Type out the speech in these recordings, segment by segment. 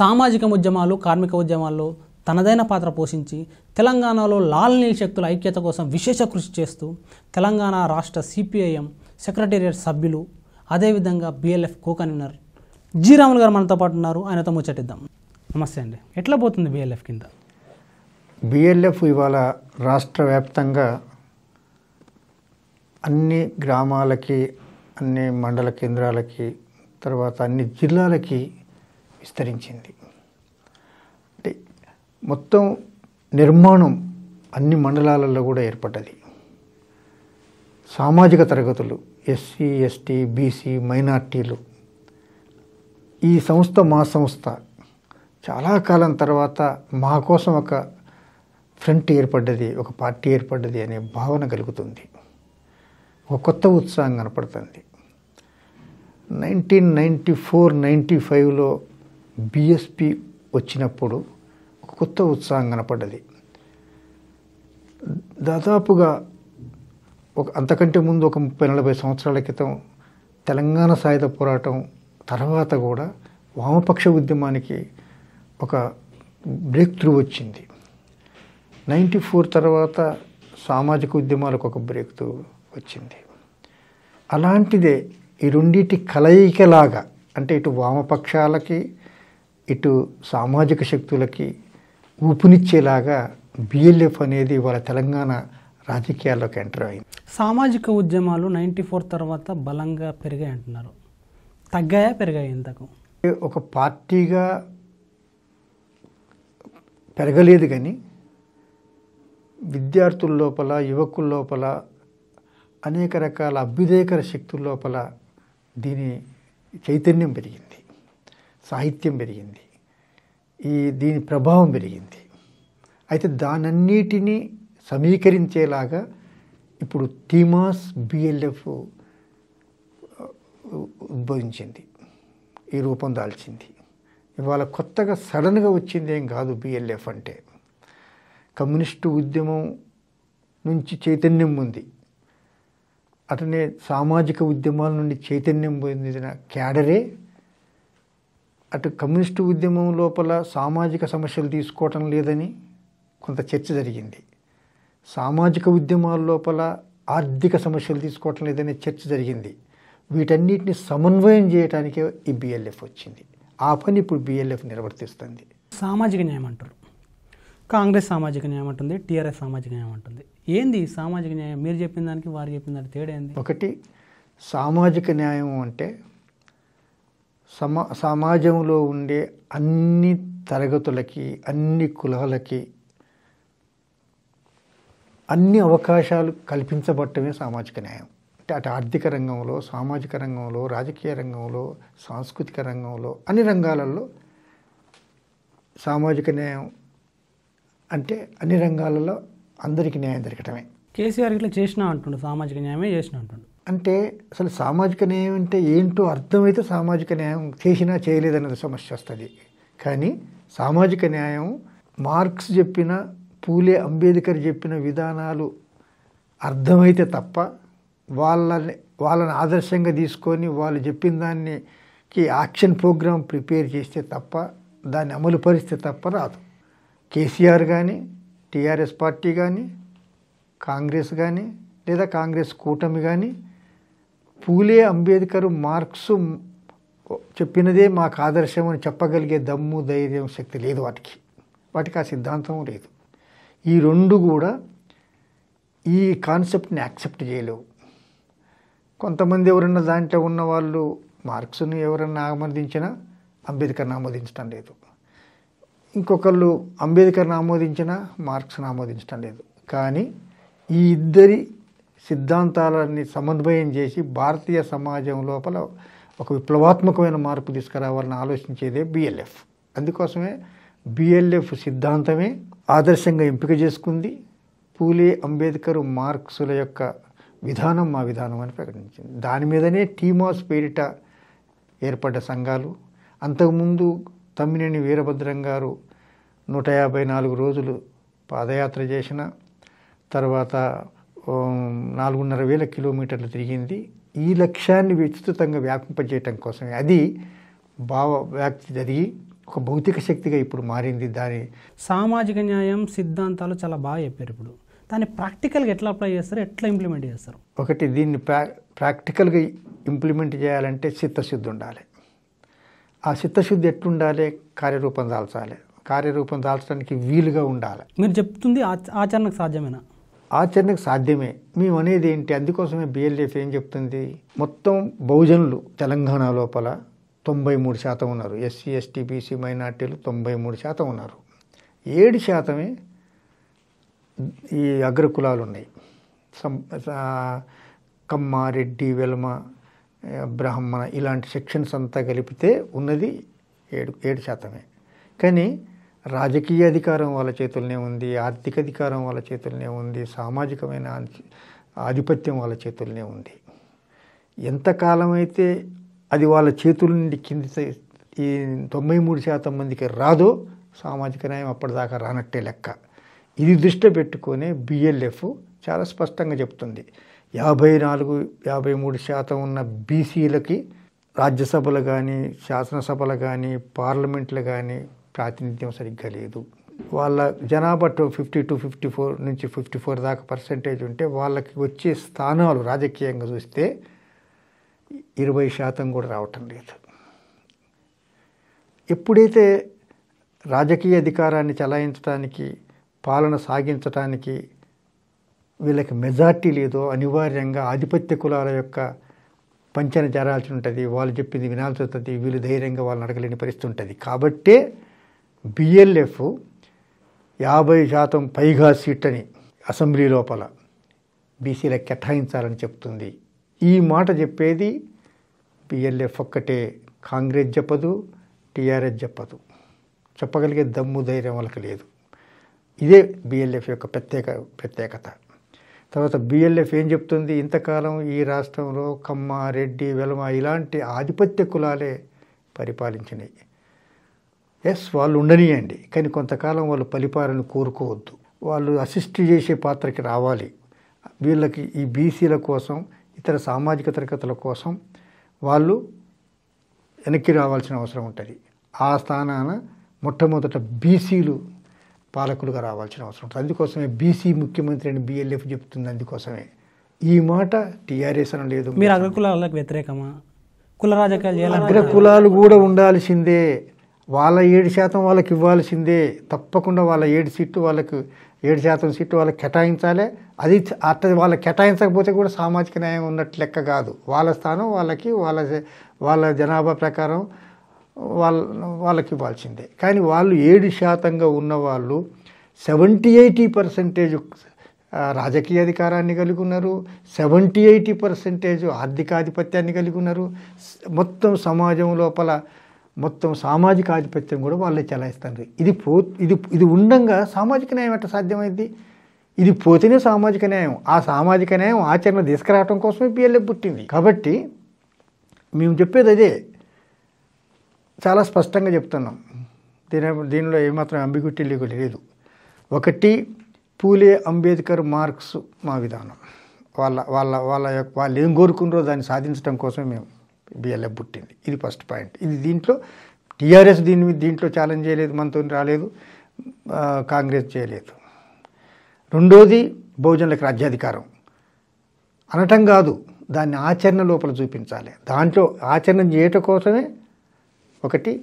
సామాజిక ఉద్యమాలు కార్మిక ఉద్యమాల్లో తనదైన పాత్ర పోషించి తెలంగాణలో లాల్ నీల్ శక్తుల ఐక్యత కోసం విశేష కృషి చేస్తూ తెలంగాణ రాష్ట్ర సిపిఐఎం సెక్రటేరియట్ సభ్యులు అదేవిధంగా BLF co convener G Ramulu garu మనతో పాటు ఉన్నారు ఆయనతో ముచ్చటిద్దాం నమస్తే అండి ఎట్లా పోతుంది బిఎల్ఎఫ్ కింద బిఎల్ఎఫ్ ఇవాళ రాష్ట్ర వ్యాప్తంగా అన్ని గ్రామాలకి అన్ని మండల కేంద్రాలకి తర్వాత అన్ని జిల్లాలకి విస్తరించింది అంటే మొత్తం నిర్మాణం అన్ని మండలాలలో కూడా ఏర్పడ్డది సామాజిక తరగతులు ఎస్సీ ఎస్టీ బీసీ మైనార్టీలు ఈ సంస్థ మా సంస్థ చాలా కాలం తర్వాత మా కోసం ఒక ఫ్రంట్ ఏర్పడ్డది ఒక పార్టీ ఏర్పడ్డది అనే భావన కలుగుతుంది ఒక కొత్త ఉత్సాహం కనపడుతుంది నైన్టీన్ నైంటీ ఫోర్ నైంటీ ఫైవ్లో బిఎస్పి వచ్చినప్పుడు ఒక కొత్త ఉత్సాహం కనపడ్డది దాదాపుగా ఒక అంతకంటే ముందు ఒక ముప్పై నలభై సంవత్సరాల క్రితం తెలంగాణ సాయుధ పోరాటం తర్వాత కూడా వామపక్ష ఉద్యమానికి ఒక బ్రేక్ త్రూ వచ్చింది నైంటీ ఫోర్ తర్వాత సామాజిక ఉద్యమాలకు ఒక బ్రేక్ త్రూ వచ్చింది అలాంటిదే ఈ రెండింటి కలయికలాగా అంటే ఇటు వామపక్షాలకి ఇటు సామాజిక శక్తులకి ఊపునిచ్చేలాగా బిఎల్ఎఫ్ అనేది వాళ్ళ తెలంగాణ రాజకీయాల్లోకి ఎంటర్ అయింది సామాజిక ఉద్యమాలు నైంటీ ఫోర్ తర్వాత బలంగా పెరిగాయి అంటున్నారు తగ్గాయా పెరిగాయి ఇంతకు ఒక పార్టీగా పెరగలేదు కానీ విద్యార్థుల లోపల యువకుల లోపల అనేక రకాల అభ్యుదయకర శక్తుల లోపల దీని చైతన్యం పెరిగింది సాహిత్యం పెరిగింది ఈ దీని ప్రభావం పెరిగింది అయితే దానన్నిటినీ సమీకరించేలాగా ఇప్పుడు థీమాస్ బిఎల్ఎఫ్ ఉద్భవించింది ఈ రూపం దాల్చింది ఇవాళ కొత్తగా సడన్గా వచ్చింది ఏం కాదు బిఎల్ఎఫ్ అంటే కమ్యూనిస్టు ఉద్యమం నుంచి చైతన్యం ఉంది అతనే సామాజిక ఉద్యమాల నుండి చైతన్యం పొందిన క్యాడరే అటు కమ్యూనిస్టు ఉద్యమం లోపల సామాజిక సమస్యలు తీసుకోవటం లేదని కొంత చర్చ జరిగింది సామాజిక ఉద్యమాల లోపల ఆర్థిక సమస్యలు తీసుకోవటం లేదనే చర్చ జరిగింది వీటన్నిటిని సమన్వయం చేయడానికే ఈ బిఎల్ఎఫ్ వచ్చింది ఆ పని ఇప్పుడు బిఎల్ఎఫ్ నిర్వర్తిస్తుంది సామాజిక న్యాయం అంటారు కాంగ్రెస్ సామాజిక న్యాయం అంటుంది టీఆర్ఎస్ సామాజిక న్యాయం అంటుంది ఏంది ఈ సామాజిక న్యాయం మీరు చెప్పిన దానికి వారు చెప్పిన దానికి తేడా ఏంది ఒకటి సామాజిక న్యాయం అంటే సమా సమాజంలో ఉండే అన్ని తరగతులకి అన్ని కులాలకి అన్ని అవకాశాలు కల్పించబట్టమే సామాజిక న్యాయం అంటే అటు ఆర్థిక రంగంలో సామాజిక రంగంలో రాజకీయ రంగంలో సాంస్కృతిక రంగంలో అన్ని రంగాలలో సామాజిక న్యాయం అంటే అన్ని రంగాలలో అందరికీ న్యాయం జరగటమే కేసీఆర్ ఇట్లా చేసినా అంటుండు సామాజిక న్యాయమే చేసిన అంటుండు అంటే అసలు సామాజిక న్యాయం అంటే ఏంటో అర్థమైతే సామాజిక న్యాయం చేసినా చేయలేదన్నది సమస్య వస్తుంది కానీ సామాజిక న్యాయం మార్క్స్ చెప్పిన పూలే అంబేద్కర్ చెప్పిన విధానాలు అర్థమైతే తప్ప వాళ్ళని వాళ్ళని ఆదర్శంగా తీసుకొని వాళ్ళు చెప్పిన దానికి యాక్షన్ ప్రోగ్రామ్ ప్రిపేర్ చేస్తే తప్ప దాన్ని అమలు పరిస్తే తప్ప రాదు కేసీఆర్ కానీ టీఆర్ఎస్ పార్టీ కానీ కాంగ్రెస్ కానీ లేదా కాంగ్రెస్ కూటమి కానీ పూలే అంబేద్కర్ మార్క్స్ చెప్పినదే మాకు ఆదర్శం అని చెప్పగలిగే దమ్ము ధైర్యం శక్తి లేదు వాటికి వాటికి ఆ సిద్ధాంతం లేదు ఈ రెండు కూడా ఈ కాన్సెప్ట్ని యాక్సెప్ట్ చేయలేవు కొంతమంది ఎవరన్నా దాంట్లో ఉన్న వాళ్ళు మార్క్స్ని ఎవరన్నా ఆమోదించినా అంబేద్కర్ని ఆమోదించడం లేదు ఇంకొకళ్ళు అంబేద్కర్ని ఆమోదించినా మార్క్స్ని ఆమోదించడం లేదు కానీ ఈ ఇద్దరి సిద్ధాంతాలని సమన్వయం చేసి భారతీయ సమాజం లోపల ఒక విప్లవాత్మకమైన మార్పు తీసుకురావాలని ఆలోచించేదే బిఎల్ఎఫ్ అందుకోసమే బిఎల్ఎఫ్ సిద్ధాంతమే ఆదర్శంగా ఎంపిక చేసుకుంది పూలే అంబేద్కర్ మార్క్సుల యొక్క విధానం మా విధానం అని ప్రకటించింది దాని మీదనే టీమాస్ పేరిట ఏర్పడ్డ సంఘాలు అంతకుముందు తమ్మినేని వీరభద్రం గారు నూట యాభై నాలుగు రోజులు పాదయాత్ర చేసిన తర్వాత నాలుగున్నర వేల కిలోమీటర్లు తిరిగింది ఈ లక్ష్యాన్ని విస్తృతంగా వ్యాపింపజేయటం కోసమే అది భావ వ్యాప్తి జరిగి ఒక భౌతిక శక్తిగా ఇప్పుడు మారింది దాని సామాజిక న్యాయం సిద్ధాంతాలు చాలా బాగా చెప్పారు ఇప్పుడు దాన్ని ప్రాక్టికల్గా ఎట్లా అప్లై చేస్తారు ఎట్లా ఇంప్లిమెంట్ చేస్తారు ఒకటి దీన్ని ప్రా ప్రాక్టికల్గా ఇంప్లిమెంట్ చేయాలంటే చిత్తశుద్ధి ఉండాలి ఆ చిత్తశుద్ధి ఎట్లుండాలి కార్యరూపం దాల్చాలి కార్యరూపం దాల్చడానికి వీలుగా ఉండాలి మీరు చెప్తుంది ఆచ- ఆచరణకు సాధ్యమేనా ఆచరణకు సాధ్యమే మేము అనేది ఏంటి అందుకోసమే బిఎల్ఎఫ్ ఏం చెప్తుంది మొత్తం బహుజనులు తెలంగాణ లోపల తొంభై మూడు శాతం ఉన్నారు ఎస్సీ ఎస్టీ బీసీ మైనార్టీలు తొంభై మూడు శాతం ఉన్నారు ఏడు శాతమే ఈ అగ్రకులాలు ఉన్నాయి సం ఆ, కమ్మ రెడ్డి వెలమ ఆ, బ్రాహ్మణ ఇలాంటి సెక్షన్స్ అంతా కలిపితే ఉన్నది ఏడు ఏడు శాతమే కానీ రాజకీయ అధికారం వాళ్ళ చేతుల్లోనే ఉంది ఆర్థిక అధికారం వాళ్ళ చేతుల్లోనే ఉంది సామాజికమైన ఆధి- ఆధిపత్యం వాళ్ళ చేతుల్లోనే ఉంది ఎంతకాలం అయితే అది వాళ్ళ చేతుల నుండి కింది సై- ఈ తొంభై మూడు శాతం మందికి రాదో సామాజిక న్యాయం అప్పటిదాకా రానట్టే లెక్క ఇది దృష్టిలో పెట్టుకొని బిఎల్ఎఫ్ చాలా స్పష్టంగా చెప్తుంది యాభై నాలుగు యాభై మూడు శాతం ఉన్న బీసీలకి రాజ్యసభలు కానీ శాసనసభలు కానీ పార్లమెంట్లు కానీ ప్రాతినిధ్యం సరిగ్గా లేదు వాళ్ళ జనాభా ఫిఫ్టీ టు ఫిఫ్టీ ఫోర్ నుంచి ఫిఫ్టీ ఫోర్ దాకా పర్సెంటేజ్ ఉంటే వాళ్ళకి వచ్చే స్థానాలు రాజకీయంగా చూస్తే ఇరవై శాతం కూడా రావటం లేదు ఎప్పుడైతే రాజకీయ అధికారాన్ని చలాయించడానికి పాలన సాగించడానికి వీళ్ళకి మెజార్టీ లేదో అనివార్యంగా ఆధిపత్య కులాల యొక్క పంచన జరాల్సి ఉంటుంది వాళ్ళు చెప్పింది వినాల్సి వస్తుంది వీళ్ళు ధైర్యంగా వాళ్ళని అడగలేని పరిస్థితి ఉంటుంది కాబట్టే బిఎల్ఎఫ్ యాభై శాతం పైగా సీట్లని అసెంబ్లీ లోపల బీసీలకు కేటాయించాలని చెప్తుంది ఈ మాట చెప్పేది బిఎల్ఎఫ్ ఒక్కటే కాంగ్రెస్ చెప్పదు టీఆర్ఎస్ చెప్పదు చెప్పగలిగే దమ్ము ధైర్యం వాళ్ళకి లేదు ఇదే బిఎల్ఎఫ్ యొక్క ప్రత్యేక ప్రత్యేకత తర్వాత బిఎల్ఎఫ్ ఏం చెప్తుంది ఇంతకాలం ఈ రాష్ట్రంలో కమ్మ రెడ్డి వెలమ ఇలాంటి ఆధిపత్య కులాలే పరిపాలించినాయి ఎస్ వాళ్ళు ఉండనియండి కానీ కొంతకాలం వాళ్ళు పరిపాలన కోరుకోవద్దు వాళ్ళు అసిస్ట్ చేసే పాత్రకి రావాలి వీళ్ళకి ఈ బీసీల కోసం ఇతర సామాజిక తరగతుల కోసం వాళ్ళు వెనక్కి రావాల్సిన అవసరం ఉంటుంది ఆ స్థానాన మొట్టమొదట బీసీలు పాలకులుగా రావాల్సిన అవసరం ఉంటుంది అందుకోసమే బీసీ ముఖ్యమంత్రి అని బిఎల్ఎఫ్ చెప్తుంది అందుకోసమే ఈ మాట టీఆర్ఎస్ అని లేదు మీరు అగ్రకులాలకు వ్యతిరేకమా కుల రాజకీయాలు చేయాలని అగ్ర కులాలు కూడా ఉండాల్సిందే వాళ్ళ ఏడు శాతం వాళ్ళకి ఇవ్వాల్సిందే తప్పకుండా వాళ్ళ ఏడు సీట్లు వాళ్ళకు ఏడు శాతం సీట్లు వాళ్ళకి కేటాయించాలి అది అట్ట వాళ్ళకి కేటాయించకపోతే కూడా సామాజిక న్యాయం ఉన్నట్టు లెక్క కాదు వాళ్ళ స్థానం వాళ్ళకి వాళ్ళ వాళ్ళ జనాభా ప్రకారం వాళ్ళ వాళ్ళకి ఇవ్వాల్సిందే కానీ వాళ్ళు ఏడు శాతంగా ఉన్నవాళ్ళు సెవెంటీ ఎయిటీ పర్సెంటేజ్ రాజకీయ అధికారాన్ని కలిగి ఉన్నారు సెవెంటీ ఎయిటీ పర్సెంటేజ్ ఆర్థికాధిపత్యాన్ని కలిగి ఉన్నారు స్- మొత్తం సమాజం లోపల మొత్తం సామాజిక ఆధిపత్యం కూడా వాళ్ళే చెలాయిస్తారు ఇది పో ఇది ఇది ఉండంగా సామాజిక న్యాయం ఎట్లా సాధ్యమైంది ఇది పోతేనే సామాజిక న్యాయం ఆ సామాజిక న్యాయం ఆచరణ తీసుకురావడం కోసమే పిఎల్ఎఫ్ పుట్టింది కాబట్టి మేము చెప్పేది అదే చాలా స్పష్టంగా చెప్తున్నాం దీని దీనిలో ఏమాత్రం అంబిగ్యూటీ లేదు ఒకటి పూలే అంబేద్కర్ మార్క్స్ మా విధానం వాళ్ళ వాళ్ళ వాళ్ళ యొక్క వాళ్ళు ఏం కోరుకున్నారో దాన్ని సాధించడం కోసమే మేము బిఎల్ఎఫ్ పుట్టింది ఇది ఫస్ట్ పాయింట్ ఇది దీంట్లో టీఆర్ఎస్ దీని మీద దీంట్లో ఛాలెంజ్ చేయలేదు మనతో రాలేదు ఆ, కాంగ్రెస్ చేయలేదు రెండోది బహుజనులకు రాజ్యాధికారం అనటం కాదు దాన్ని ఆచరణ లోపల చూపించాలి దాంట్లో ఆచరణ చేయటం కోసమే ఒకటి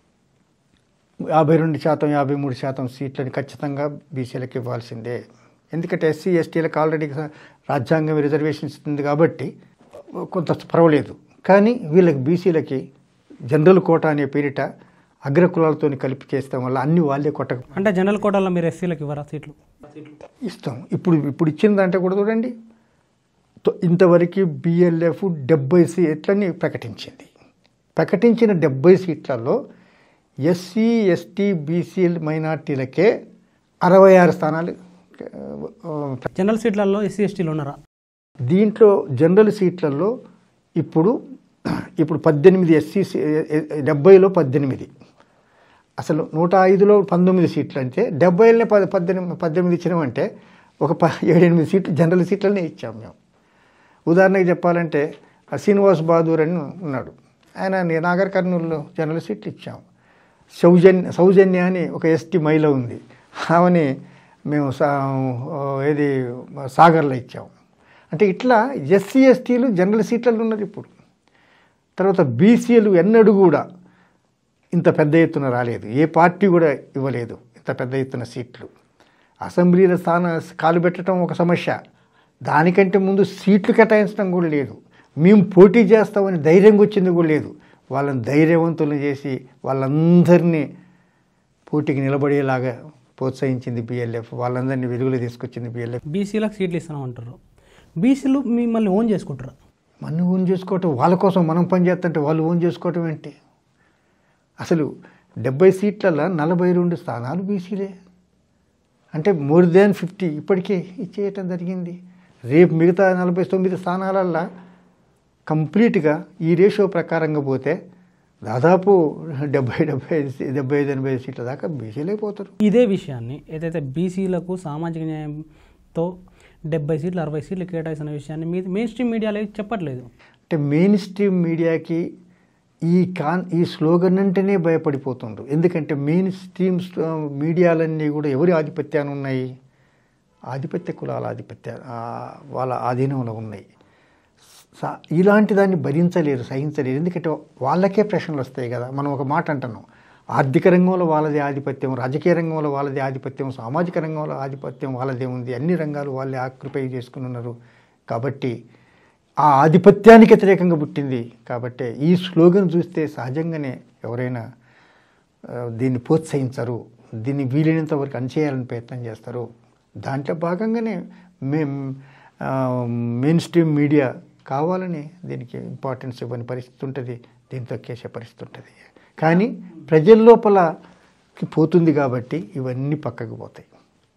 యాభై రెండు శాతం యాభై మూడు శాతం సీట్లని ఖచ్చితంగా బీసీలకు ఇవ్వాల్సిందే ఎందుకంటే ఎస్సీ ఎస్టీలకు ఆల్రెడీ రాజ్యాంగం రిజర్వేషన్ ఇస్తుంది కాబట్టి కొంత పర్వాలేదు కానీ వీళ్ళకి బీసీలకి జనరల్ కోటా అనే పేరిట అగ్రకులాలతో కలిపి చేస్తాం వల్ల అన్ని వాళ్ళే కొట్టక అంటే జనరల్ కోటాలో మీరు ఎస్సీలకు ఇవ్వరా సీట్లు ఇస్తాం ఇప్పుడు ఇప్పుడు ఇచ్చిందంటే కూడా చూడండి తో- ఇంతవరకు బిఎల్ఎఫ్ డెబ్బై సీట్లని ప్రకటించింది ప్రకటించిన డెబ్బై సీట్లలో ఎస్సీ ఎస్టీ బీసీ మైనార్టీలకే అరవై ఆరు స్థానాలు ఆ, జనరల్ సీట్లలో ఎస్సీ ఎస్టీలు ఉన్నారా దీంట్లో జనరల్ సీట్లలో ఇప్పుడు ఇప్పుడు పద్దెనిమిది ఎస్సీ డెబ్బైలో పద్దెనిమిది అసలు నూట ఐదులో పంతొమ్మిది సీట్లు అంటే డెబ్బైలోనే పది పద్దెనిమిది పద్దెనిమిది ఇచ్చినామంటే ఒక ప ఏడెనిమిది సీట్లు జనరల్ సీట్లనే ఇచ్చాం మేము ఉదాహరణకి చెప్పాలంటే ఆ శ్రీనివాస్ బహదూర్ అని ఉన్నాడు ఆయన నాగర్ కర్నూలులో జనరల్ సీట్లు ఇచ్చాం సౌజన్య సౌజన్య అని ఒక ఎస్టీ మహిళ ఉంది ఆమెని మేము సా ఏది సాగర్లో ఇచ్చాము అంటే ఇట్లా ఎస్సీ ఎస్టీలు జనరల్ సీట్లలో ఉన్నారు ఇప్పుడు తర్వాత బీసీలు ఎన్నడూ కూడా ఇంత పెద్ద ఎత్తున రాలేదు ఏ పార్టీ కూడా ఇవ్వలేదు ఇంత పెద్ద ఎత్తున సీట్లు అసెంబ్లీల స్థాన కాలు పెట్టడం ఒక సమస్య దానికంటే ముందు సీట్లు కేటాయించడం కూడా లేదు మేము పోటీ చేస్తామని ధైర్యంగా వచ్చింది కూడా లేదు వాళ్ళని ధైర్యవంతులు చేసి వాళ్ళందరినీ పోటీకి నిలబడేలాగా ప్రోత్సహించింది బిఎల్ఎఫ్ వాళ్ళందరినీ వెలుగులో తీసుకొచ్చింది బిఎల్ఎఫ్ బీసీలకు సీట్లు ఇస్తామంటారు బీసీలు మిమ్మల్ని ఓన్ చేసుకుంటారు మనం ఓన్ చేసుకోవటం వాళ్ళ కోసం మనం పనిచేస్తుంటే వాళ్ళు ఓన్ చేసుకోవటం ఏంటి అసలు డెబ్బై సీట్లలో నలభై రెండు స్థానాలు బీసీలే అంటే మోర్ దాన్ ఫిఫ్టీ ఇప్పటికే ఇచ్చేయటం జరిగింది రేపు మిగతా నలభై తొమ్మిది స్థానాలల్లో కంప్లీట్గా ఈ రేషియో ప్రకారంగా పోతే దాదాపు డెబ్బై డెబ్బై ఐదు సీ- డెబ్బై ఐదు ఎనభై ఐదు సీట్ల దాకా బీసీలే పోతారు ఇదే విషయాన్ని ఏదైతే బీసీలకు సామాజిక న్యాయంతో డెబ్బై సీట్లు అరవై సీట్లు కేటాయిస్తున్న విషయాన్ని మీ మెయిన్ స్ట్రీమ్ మీడియాలో చెప్పట్లేదు అంటే మెయిన్ స్ట్రీమ్ మీడియాకి ఈ కాన్ ఈ స్లోగన్ అంటేనే భయపడిపోతుండ్రు ఎందుకంటే మెయిన్ స్ట్రీమ్ స్ట- మీడియాలన్నీ కూడా ఎవరి ఆధిపత్యాన్ని ఉన్నాయి ఆధిపత్య కులాల ఆధిపత్య ఆ, వాళ్ళ ఆధీనంలో ఉన్నాయి స- ఇలాంటి దాన్ని భరించలేరు సహించలేరు ఎందుకంటే వాళ్ళకే ప్రశ్నలు వస్తాయి కదా మనం ఒక మాట అంటున్నాం ఆర్థిక రంగంలో వాళ్ళదే ఆధిపత్యం రాజకీయ రంగంలో వాళ్ళదే ఆధిపత్యం సామాజిక రంగంలో ఆధిపత్యం వాళ్ళదే ఉంది అన్ని రంగాలు వాళ్ళే ఆక్యుపై చేసుకుని ఉన్నారు కాబట్టి ఆ ఆధిపత్యానికి వ్యతిరేకంగా పుట్టింది కాబట్టి ఈ స్లోగన్ చూస్తే సహజంగానే ఎవరైనా ఆ, దీన్ని ప్రోత్సహించరు దీన్ని వీలైనంత వరకు అణచేయాలని ప్రయత్నం చేస్తారు దాంట్లో భాగంగానే మేం ఆ, మెయిన్ స్ట్రీమ్ మీడియా కావాలని దీనికి ఇంపార్టెన్స్ ఇవ్వని పరిస్థితి ఉంటుంది దీంతో కేసే పరిస్థితి ఉంటుంది కానీ ప్రజల లోపలకి పోతుంది కాబట్టి ఇవన్నీ పక్కకు పోతాయి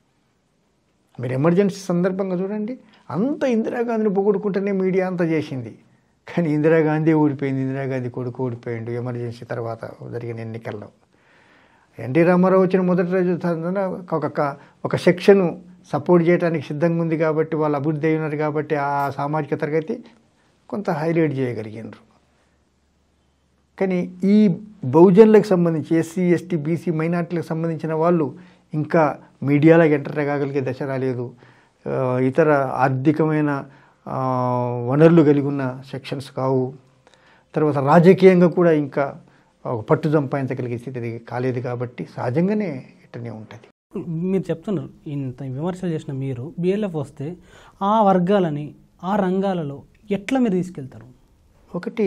మీరు ఎమర్జెన్సీ సందర్భంగా చూడండి అంత ఇందిరాగాంధీని పొగుడుకుంటేనే మీడియా అంతా చేసింది కానీ ఇందిరాగాంధీ ఓడిపోయింది ఇందిరాగాంధీ కొడుకు ఓడిపోయిండు ఎమర్జెన్సీ తర్వాత జరిగిన ఎన్నికల్లో ఎన్టీ రామారావు వచ్చిన మొదటి రోజు తన ఒక ఒక- ఒక సెక్షన్ సపోర్ట్ చేయడానికి సిద్ధంగా ఉంది కాబట్టి వాళ్ళు అభివృద్ధి అయి ఉన్నారు కాబట్టి ఆ సామాజిక తరగతి కొంత హైలైట్ చేయగలిగినారు కానీ ఈ బహుజనులకు సంబంధించి ఎస్సీ ఎస్టీ బీసీ మైనార్టీలకు సంబంధించిన వాళ్ళు ఇంకా మీడియాలోకి ఎంటర్ కాగలిగే దశ రాలేదు ఆ, ఇతర ఆర్థికమైన ఆ, వనరులు కలిగి ఉన్న సెక్షన్స్ కావు తర్వాత రాజకీయంగా కూడా ఇంకా ఒక పట్టు సంపాదించగలిగే స్థితి కాలేదు కాబట్టి సహజంగానే ఇట్టనే ఉంటుంది మీరు చెప్తున్నారు ఇంత విమర్శలు చేసిన మీరు బిఎల్ఎఫ్ వస్తే ఆ వర్గాలని ఆ రంగాలలో ఎట్లా మీరు తీసుకెళ్తారు ఒకటి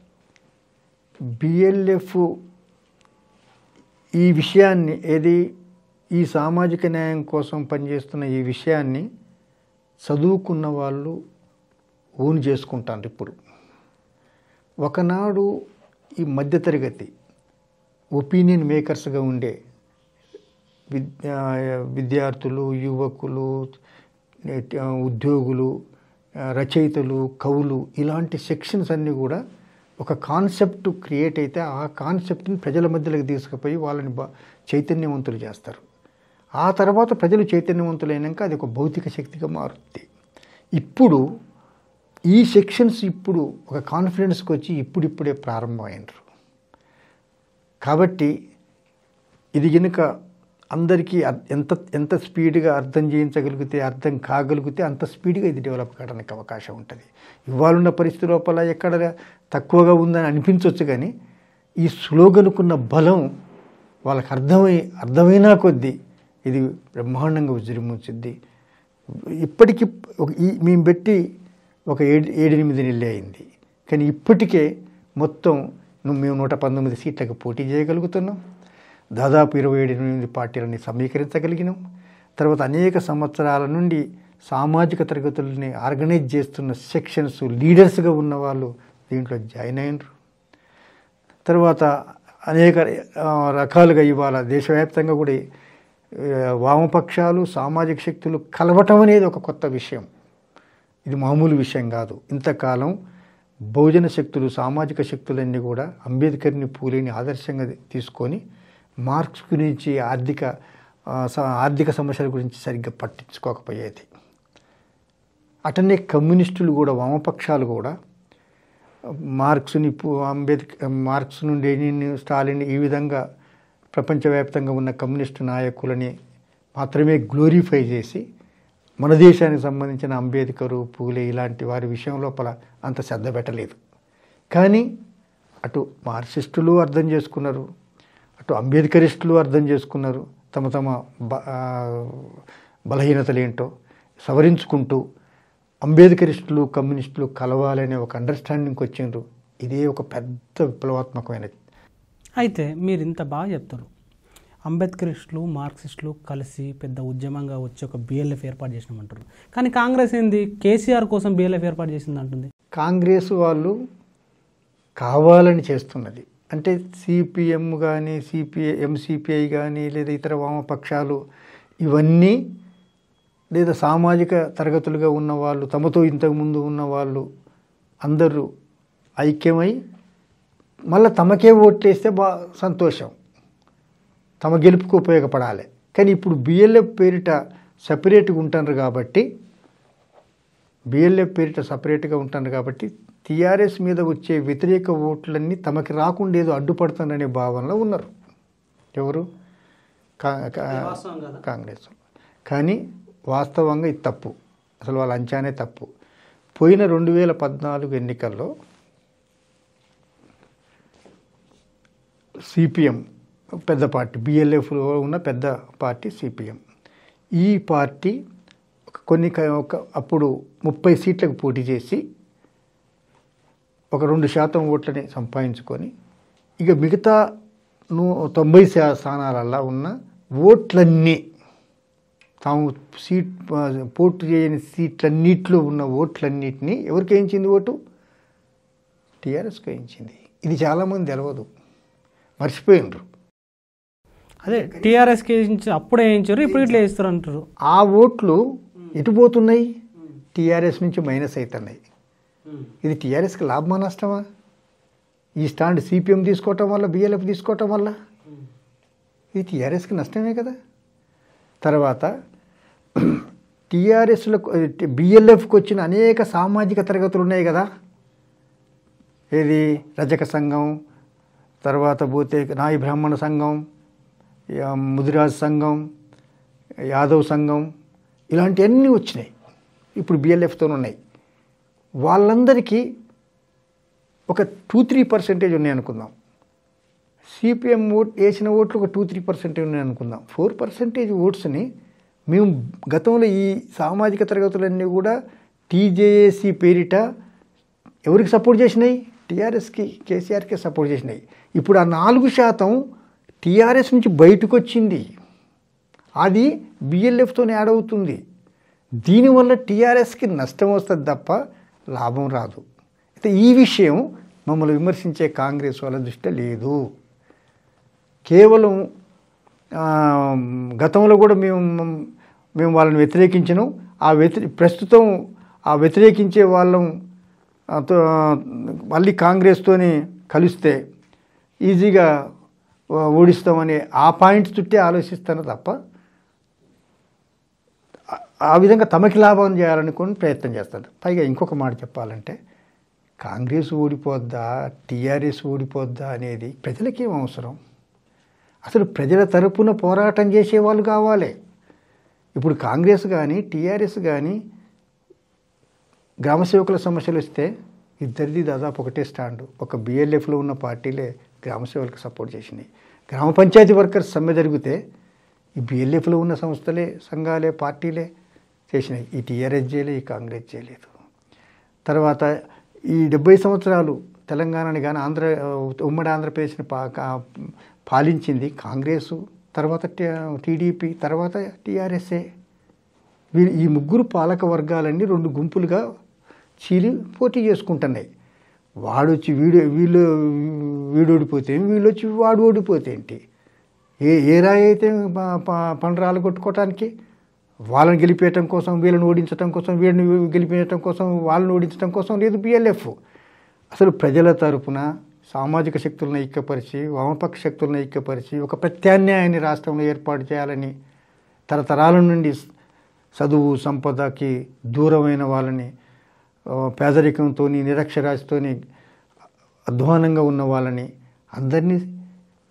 బిఎల్ఎఫ్ ఈ విషయాన్ని ఏది ఈ సామాజిక న్యాయం కోసం పనిచేస్తున్న ఈ విషయాన్ని చదువుకున్న వాళ్ళు ఓన్ చేసుకుంటారు ఇప్పుడు ఒకనాడు ఈ మధ్యతరగతి ఒపీనియన్ మేకర్స్గా ఉండే విద్యా విద్యార్థులు యువకులు నేటి- ఆ, ఉద్యోగులు ఆ, రచయితలు కవులు ఇలాంటి సెక్షన్స్ అన్నీ కూడా ఒక కాన్సెప్ట్ క్రియేట్ అయితే ఆ కాన్సెప్ట్ని ప్రజల మధ్యలోకి తీసుకుపోయి వాళ్ళని బా చైతన్యవంతులు చేస్తారు ఆ తర్వాత ప్రజలు చైతన్యవంతులైనాక అది ఒక భౌతిక శక్తిగా మారుతుంది ఇప్పుడు ఈ సెక్షన్స్ ఇప్పుడు ఒక కాన్ఫిడెన్స్కి వచ్చి ఇప్పుడిప్పుడే ప్రారంభమైనరు కాబట్టి ఇది కనుక అందరికీ అర్- ఎంత ఎంత స్పీడ్గా అర్థం చేయించగలిగితే అర్థం కాగలిగితే అంత స్పీడ్గా ఇది డెవలప్ కావడానికి అవకాశం ఉంటుంది ఇవాళ పరిస్థితి లోపల ఎక్కడ తక్కువగా ఉందని అనిపించవచ్చు కానీ ఈ స్లోగనుకున్న బలం వాళ్ళకి అర్థమై అర్థమైనా కొద్దీ ఇది బ్రహ్మాండంగా ఉజ్జరించుద్ది ఇప్పటికి ఒక ఈ మేము పెట్టి ఒక ఏడు ఏడెనిమిది నెలలు అయింది కానీ ఇప్పటికే మొత్తం ను- మేము నూట పంతొమ్మిది సీట్లకు పోటీ చేయగలుగుతున్నాం దాదాపు ఇరవై ఏడు ఎనిమిది పార్టీలని సమీకరించగలిగినాం తర్వాత అనేక సంవత్సరాల నుండి సామాజిక తరగతుల్ని ఆర్గనైజ్ చేస్తున్న సెక్షన్స్ లీడర్స్గా ఉన్న వాళ్ళు దీంట్లో జాయిన్ అయినరు తర్వాత అనేక ఆ, రకాలుగా ఇవాళ దేశవ్యాప్తంగా కూడా ఆ, వామపక్షాలు సామాజిక శక్తులు కలవటం అనేది ఒక కొత్త విషయం ఇది మామూలు విషయం కాదు ఇంతకాలం బహుజన శక్తులు సామాజిక శక్తులన్నీ కూడా అంబేద్కర్ని పూలేని ఆదర్శంగా తీసుకొని మార్క్స్ గురించి ఆర్థిక ఆ, స- ఆర్థిక సమస్యల గురించి సరిగ్గా పట్టించుకోకపోయేది అటనే కమ్యూనిస్టులు కూడా వామపక్షాలు కూడా మార్క్స్ని పు- అంబేద్కర్ మార్క్స్ను లెనిన్ స్టాలిన్ ఈ విధంగా ప్రపంచవ్యాప్తంగా ఉన్న కమ్యూనిస్టు నాయకులని మాత్రమే గ్లోరిఫై చేసి మన దేశానికి సంబంధించిన అంబేద్కరు పూలే ఇలాంటి వారి విషయం లోపల అంత శ్రద్ధ పెట్టలేదు కానీ అటు మార్క్సిస్టులు అర్థం చేసుకున్నారు అటు అంబేద్కరిస్టులు అర్థం చేసుకున్నారు తమ తమ బ ఆ, బలహీనతలు ఏంటో సవరించుకుంటూ అంబేద్కరిస్టులు కమ్యూనిస్టులు కలవాలనే ఒక అండర్స్టాండింగ్కి వచ్చిండ్రు ఇదే ఒక పెద్ద విప్లవాత్మకమైనది అయితే మీరు ఇంత బాగా చెప్తారు అంబేద్కరిస్టులు మార్క్సిస్టులు కలిసి పెద్ద ఉద్యమంగా వచ్చి ఒక బిఎల్ఎఫ్ ఏర్పాటు చేసినామంటారు కానీ కాంగ్రెస్ ఏంది కేసీఆర్ కోసం బిఎల్ఎఫ్ ఏర్పాటు చేసింది అంటుంది కాంగ్రెస్ వాళ్ళు కావాలని చేస్తున్నది అంటే సిపిఎం కానీ సిపిఐ ఎంసిపిఐ కానీ లేదా ఇతర వామపక్షాలు ఇవన్నీ లేదా సామాజిక తరగతులుగా ఉన్న వాళ్ళు తమతో ఇంతకుముందు ఉన్న వాళ్ళు అందరూ ఐక్యమై మళ్ళీ తమకే ఓట్లేస్తే బా సంతోషం తమ గెలుపుకు ఉపయోగపడాలి కానీ ఇప్పుడు బిఎల్ఎఫ్ పేరిట సపరేట్గా ఉంటారు కాబట్టి బిఎల్ఎఫ్ పేరిట సపరేట్గా ఉంటారు కాబట్టి టీఆర్ఎస్ మీద వచ్చే వ్యతిరేక ఓట్లన్నీ తమకి రాకుండా ఏదో అడ్డుపడుతుందనే భావనలో ఉన్నారు ఎవరు కా- కా- కాంగ్రెస్ కానీ వాస్తవంగా ఇది తప్పు అసలు వాళ్ళ అంచానే తప్పు పోయిన రెండు వేల పద్నాలుగు ఎన్నికల్లో సిపిఎం పెద్ద పార్టీ బిఎల్ఎఫ్లో ఉన్న పెద్ద పార్టీ సిపిఎం ఈ పార్టీ ఒక కొన్ని క- ఒక అప్పుడు ముప్పై సీట్లకు పోటీ చేసి ఒక రెండు శాతం ఓట్లని సంపాదించుకొని ఇక మిగతా ను తొంభై శా- స్థానాలల్లో ఉన్న ఓట్లన్నీ తాము సీట్ ఆ, పోటీ చేయని సీట్లన్నిట్లో ఉన్న ఓట్లన్నిటినీ ఎవరికి వేయించింది ఓటు టీఆర్ఎస్కి వేయించింది ఇది చాలామంది తెలవదు మర్చిపోయినరు అదే టీఆర్ఎస్కి అప్పుడే వేయించారు ఇప్పుడు ఇట్లా వేస్తారు అంటారు ఆ ఓట్లు ఎటు పోతున్నాయి టీఆర్ఎస్ నుంచి మైనస్ అవుతున్నాయి ఇది టీఆర్ఎస్కి లాభమా నష్టమా ఈ స్టాండ్ సిపిఎం తీసుకోవటం వల్ల బిఎల్ఎఫ్ తీసుకోవటం వల్ల ఇది టీఆర్ఎస్కి నష్టమే కదా తర్వాత టీఆర్ఎస్లో బిఎల్ఎఫ్కి వచ్చిన అనేక సామాజిక తరగతులు ఉన్నాయి కదా ఏది రజక సంఘం తర్వాత పోతే నాయి బ్రాహ్మణ సంఘం యా, ముదిరాజ్ సంఘం యాదవ్ సంఘం ఇలాంటివన్నీ వచ్చినాయి ఇప్పుడు బిఎల్ఎఫ్తో ఉన్నాయి వాళ్ళందరికీ ఒక టూ త్రీ పర్సెంటేజ్ ఉన్నాయి అనుకుందాం సిపిఎం ఓట్ వేసిన ఓట్లు ఒక టూ త్రీ పర్సెంటేజ్ ఉన్నాయి అనుకుందాం ఫోర్ పర్సెంటేజ్ ఓట్స్ని మేము గతంలో ఈ సామాజిక తరగతులన్నీ కూడా టీజేఏసీ పేరిట ఎవరికి సపోర్ట్ చేసినాయి టీఆర్ఎస్కి కేసీఆర్కే సపోర్ట్ చేసినాయి ఇప్పుడు ఆ నాలుగు శాతం టీఆర్ఎస్ నుంచి బయటకు వచ్చింది అది బిఎల్ఎఫ్తోనే యాడ్ అవుతుంది దీనివల్ల టీఆర్ఎస్కి నష్టం వస్తుంది తప్ప లాభం రాదు అయితే ఈ విషయం మమ్మల్ని విమర్శించే కాంగ్రెస్ వాళ్ళ దృష్టి లేదు కేవలం ఆ, గతంలో కూడా మేము మేము వాళ్ళని వ్యతిరేకించను ఆ వ్యతిరే ప్రస్తుతం ఆ వ్యతిరేకించే వాళ్ళం ఆ, తో- మళ్ళీ కాంగ్రెస్తోని కలిస్తే ఈజీగా ఆ, ఓడిస్తామని ఆ పాయింట్ చుట్టే ఆలోచిస్తాను తప్ప ఆ- ఆ విధంగా తమకి లాభం చేయాలనుకుని ప్రయత్నం చేస్తారు పైగా ఇంకొక మాట చెప్పాలంటే కాంగ్రెస్ ఓడిపోద్దా టీఆర్ఎస్ ఓడిపోద్దా అనేది ప్రజలకేం అవసరం అసలు ప్రజల తరపున పోరాటం చేసేవాళ్ళు కావాలి ఇప్పుడు కాంగ్రెస్ కానీ టీఆర్ఎస్ కానీ గ్రామ సేవకుల సమస్యలు వస్తే ఇద్దరిది దాదాపు ఒకటే స్టాండ్ ఒక బిఎల్ఎఫ్లో ఉన్న పార్టీలే గ్రామ సేవలకు సపోర్ట్ చేసినాయి గ్రామ పంచాయతీ వర్కర్స్ సమ్మె జరిగితే ఈ బిఎల్ఎఫ్లో ఉన్న సంస్థలే సంఘాలే పార్టీలే చేసినాయి ఈ టీఆర్ఎస్ చేయలే ఈ కాంగ్రెస్ చేయలేదు తర్వాత ఈ డెబ్బై సంవత్సరాలు తెలంగాణని కానీ ఆంధ్ర ఉమ్మడి ఆంధ్రప్రదేశ్ని పా కా- పాలించింది కాంగ్రెసు తర్వాత టీడీపీ తర్వాత టీఆర్ఎస్ఏ వీ ఈ ముగ్గురు పాలక వర్గాలన్నీ రెండు గుంపులుగా చీలి పోటీ చేసుకుంటున్నాయి వాడు వచ్చి వీడు వీళ్ళు వీడు ఓడిపోతే ఏమి, వీళ్ళు వచ్చి వాడు ఓడిపోతే ఏంటి ఏ ఏ రాయి అయితే ప- ప- పండరాలు కొట్టుకోవటానికి వాళ్ళని గెలిపేయటం కోసం వీళ్ళని ఓడించడం కోసం వీళ్ళని గెలిపేయటం కోసం వాళ్ళని ఓడించడం కోసం లేదు బిఎల్ఎఫ్ అసలు ప్రజల తరపున సామాజిక శక్తులను ఐక్యపరిచి వామపక్ష శక్తులను ఐక్యపరిచి ఒక ప్రత్యామ్నాయాన్ని రాష్ట్రంలో ఏర్పాటు చేయాలని తరతరాల నుండి చదువు సంపదకి దూరమైన వాళ్ళని ఆ, పేదరికంతో నిరక్షరాస్యతోని అధ్వానంగా ఉన్న వాళ్ళని అందరినీ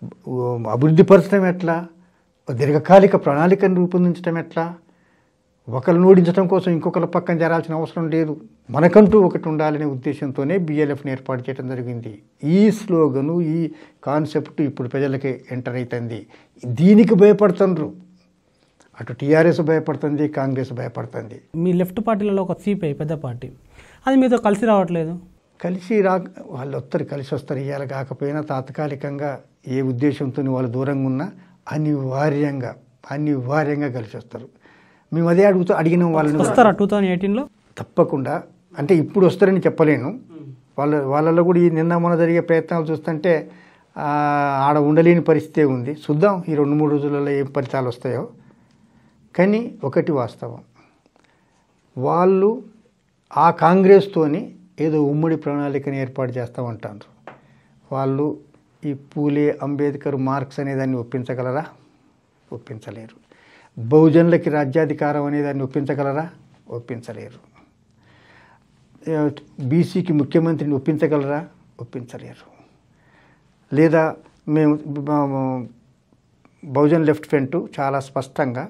అభివృద్ధి పరచడం ఎట్లా దీర్ఘకాలిక ప్రణాళికను రూపొందించడం ఎట్లా ఒకరిని ఓడించడం కోసం ఇంకొకరి పక్కన జరాల్సిన అవసరం లేదు మనకంటూ ఒకటి ఉండాలనే ఉద్దేశంతోనే బిఎల్ఎఫ్ని ఏర్పాటు చేయడం జరిగింది ఈ స్లోగను ఈ కాన్సెప్ట్ ఇప్పుడు ప్రజలకి ఎంటర్ అవుతుంది దీనికి భయపడుతుండ్రు అటు టీఆర్ఎస్ భయపడుతుంది కాంగ్రెస్ భయపడుతుంది మీ లెఫ్ట్ పార్టీలలో ఒక సిపిఐ పెద్ద పార్టీ అది మీతో కలిసి రావట్లేదు కలిసి రా వాళ్ళు వస్తారు కలిసి వస్తారు ఇవాళ కాకపోయినా తాత్కాలికంగా ఏ ఉద్దేశంతో వాళ్ళు దూరంగా ఉన్నా అనివార్యంగా అనివార్యంగా కలిసి వస్తారు మేము అదే అడుగుతూ అడిగిన వాళ్ళని కూడా. వస్తారా టూ థౌజండ్ ఎయిటీన్లో తప్పకుండా అంటే ఇప్పుడు వస్తారని చెప్పలేను వాళ్ళ వాళ్ళలో కూడా ఈ నిన్న మొన్న జరిగే ప్రయత్నాలు చూస్తుంటే ఆ, ఆడ ఉండలేని పరిస్థితే ఉంది చూద్దాం ఈ రెండు మూడు రోజులలో ఏం ఫలితాలు వస్తాయో కానీ ఒకటి వాస్తవం వాళ్ళు ఆ కాంగ్రెస్తోని ఏదో ఉమ్మడి ప్రణాళికని ఏర్పాటు చేస్తామంటారు వాళ్ళు ఈ పూలే అంబేద్కర్ మార్క్స్ అనేదాన్ని ఒప్పించగలరా ఒప్పించలేరు బహుజనులకి రాజ్యాధికారం అనేదాన్ని ఒప్పించగలరా ఒప్పించలేరు ఏ, బీసీకి ముఖ్యమంత్రిని ఒప్పించగలరా ఒప్పించలేరు లేదా మేము బ- బహుజన్ లెఫ్ట్ ఫ్రంట్ చాలా స్పష్టంగా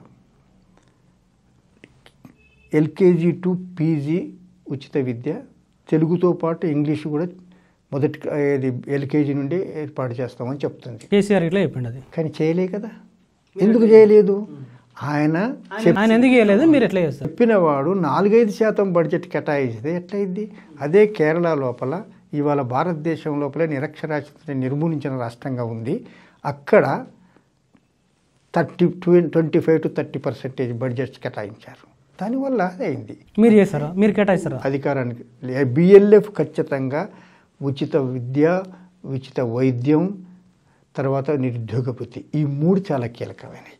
ఎల్కేజీ టు పీజీ ఉచిత విద్య తెలుగుతో పాటు ఇంగ్లీష్ కూడా మొదటి ఇది ఎల్కేజీ నుండి ఏర్పాటు చేస్తామని చెప్తుంది కేసీఆర్ ఇట్లా చెప్పిండు అది కానీ చేయలే కదా ఎందుకు చేయలేదు ఆయన చెప్- ఆయన ఎందుకు చేయలేదు మీరు ఎట్లా చేస్తారు చెప్పినవాడు నాలుగైదు శాతం బడ్జెట్ కేటాయిస్తే ఎట్లయింది అదే కేరళ లోపల ఇవాళ భారతదేశం లోపల నిరక్షరాస్యతని నిర్మూలించిన రాష్ట్రంగా ఉంది అక్కడ thirty twenty five to thirty percentage budgets కేటాయించారు దానివల్ల అదే అయింది మీరు చేస్తారా మీరు కేటాయిస్తారా అధికారానికి బిఎల్ఎఫ్ ఖచ్చితంగా ఉచిత విద్య ఉచిత వైద్యం తర్వాత నిరుద్యోగ వృత్తి ఈ మూడు చాలా కీలకమైనవి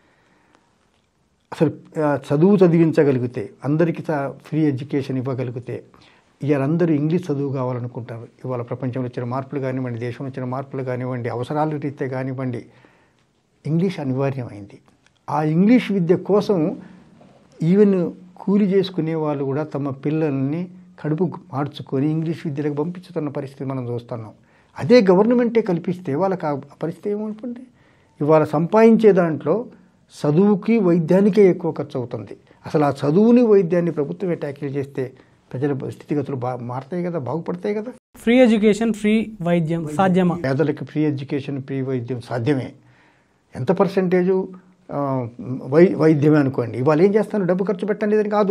అసలు ఆ, చదువు చదివించగలిగితే అందరికీ చ- ఫ్రీ ఎడ్యుకేషన్ ఇవ్వగలిగితే ఇవాళ అందరూ ఇంగ్లీష్ చదువు కావాలనుకుంటారు ఇవాళ ప్రపంచంలో వచ్చిన మార్పులు కానివ్వండి దేశంలో వచ్చిన మార్పులు కానివ్వండి అవసరాల రీత్యా కానివ్వండి ఇంగ్లీష్ అనివార్యమైంది ఆ ఇంగ్లీష్ విద్య కోసం ఈవెన్ కూలి చేసుకునే వాళ్ళు కూడా తమ పిల్లల్ని కడుపు మార్చుకొని ఇంగ్లీష్ విద్యలకు పంపించుతున్న పరిస్థితి మనం చూస్తున్నాం అదే గవర్నమెంటే కల్పిస్తే వాళ్ళకి ఆ పరిస్థితి ఏమనుకోండి ఇవాళ సంపాదించే దాంట్లో చదువుకి వైద్యానికే ఎక్కువ ఖర్చు అవుతుంది అసలు ఆ చదువుని వైద్యాన్ని ప్రభుత్వమే ట్యాకిల్ చేస్తే ప్రజల స్థితిగతులు బా మారుతాయి కదా బాగుపడతాయి కదా ఫ్రీ ఎడ్యుకేషన్ ఫ్రీ వైద్యం సాధ్యమా పేదలకు ఫ్రీ ఎడ్యుకేషన్ ఫ్రీ వైద్యం సాధ్యమే ఎంత పర్సంటేజు ఆ, వై వైద్యమే అనుకోండి ఇవాళ ఏం చేస్తాను డబ్బు ఖర్చు పెట్టండి అని కాదు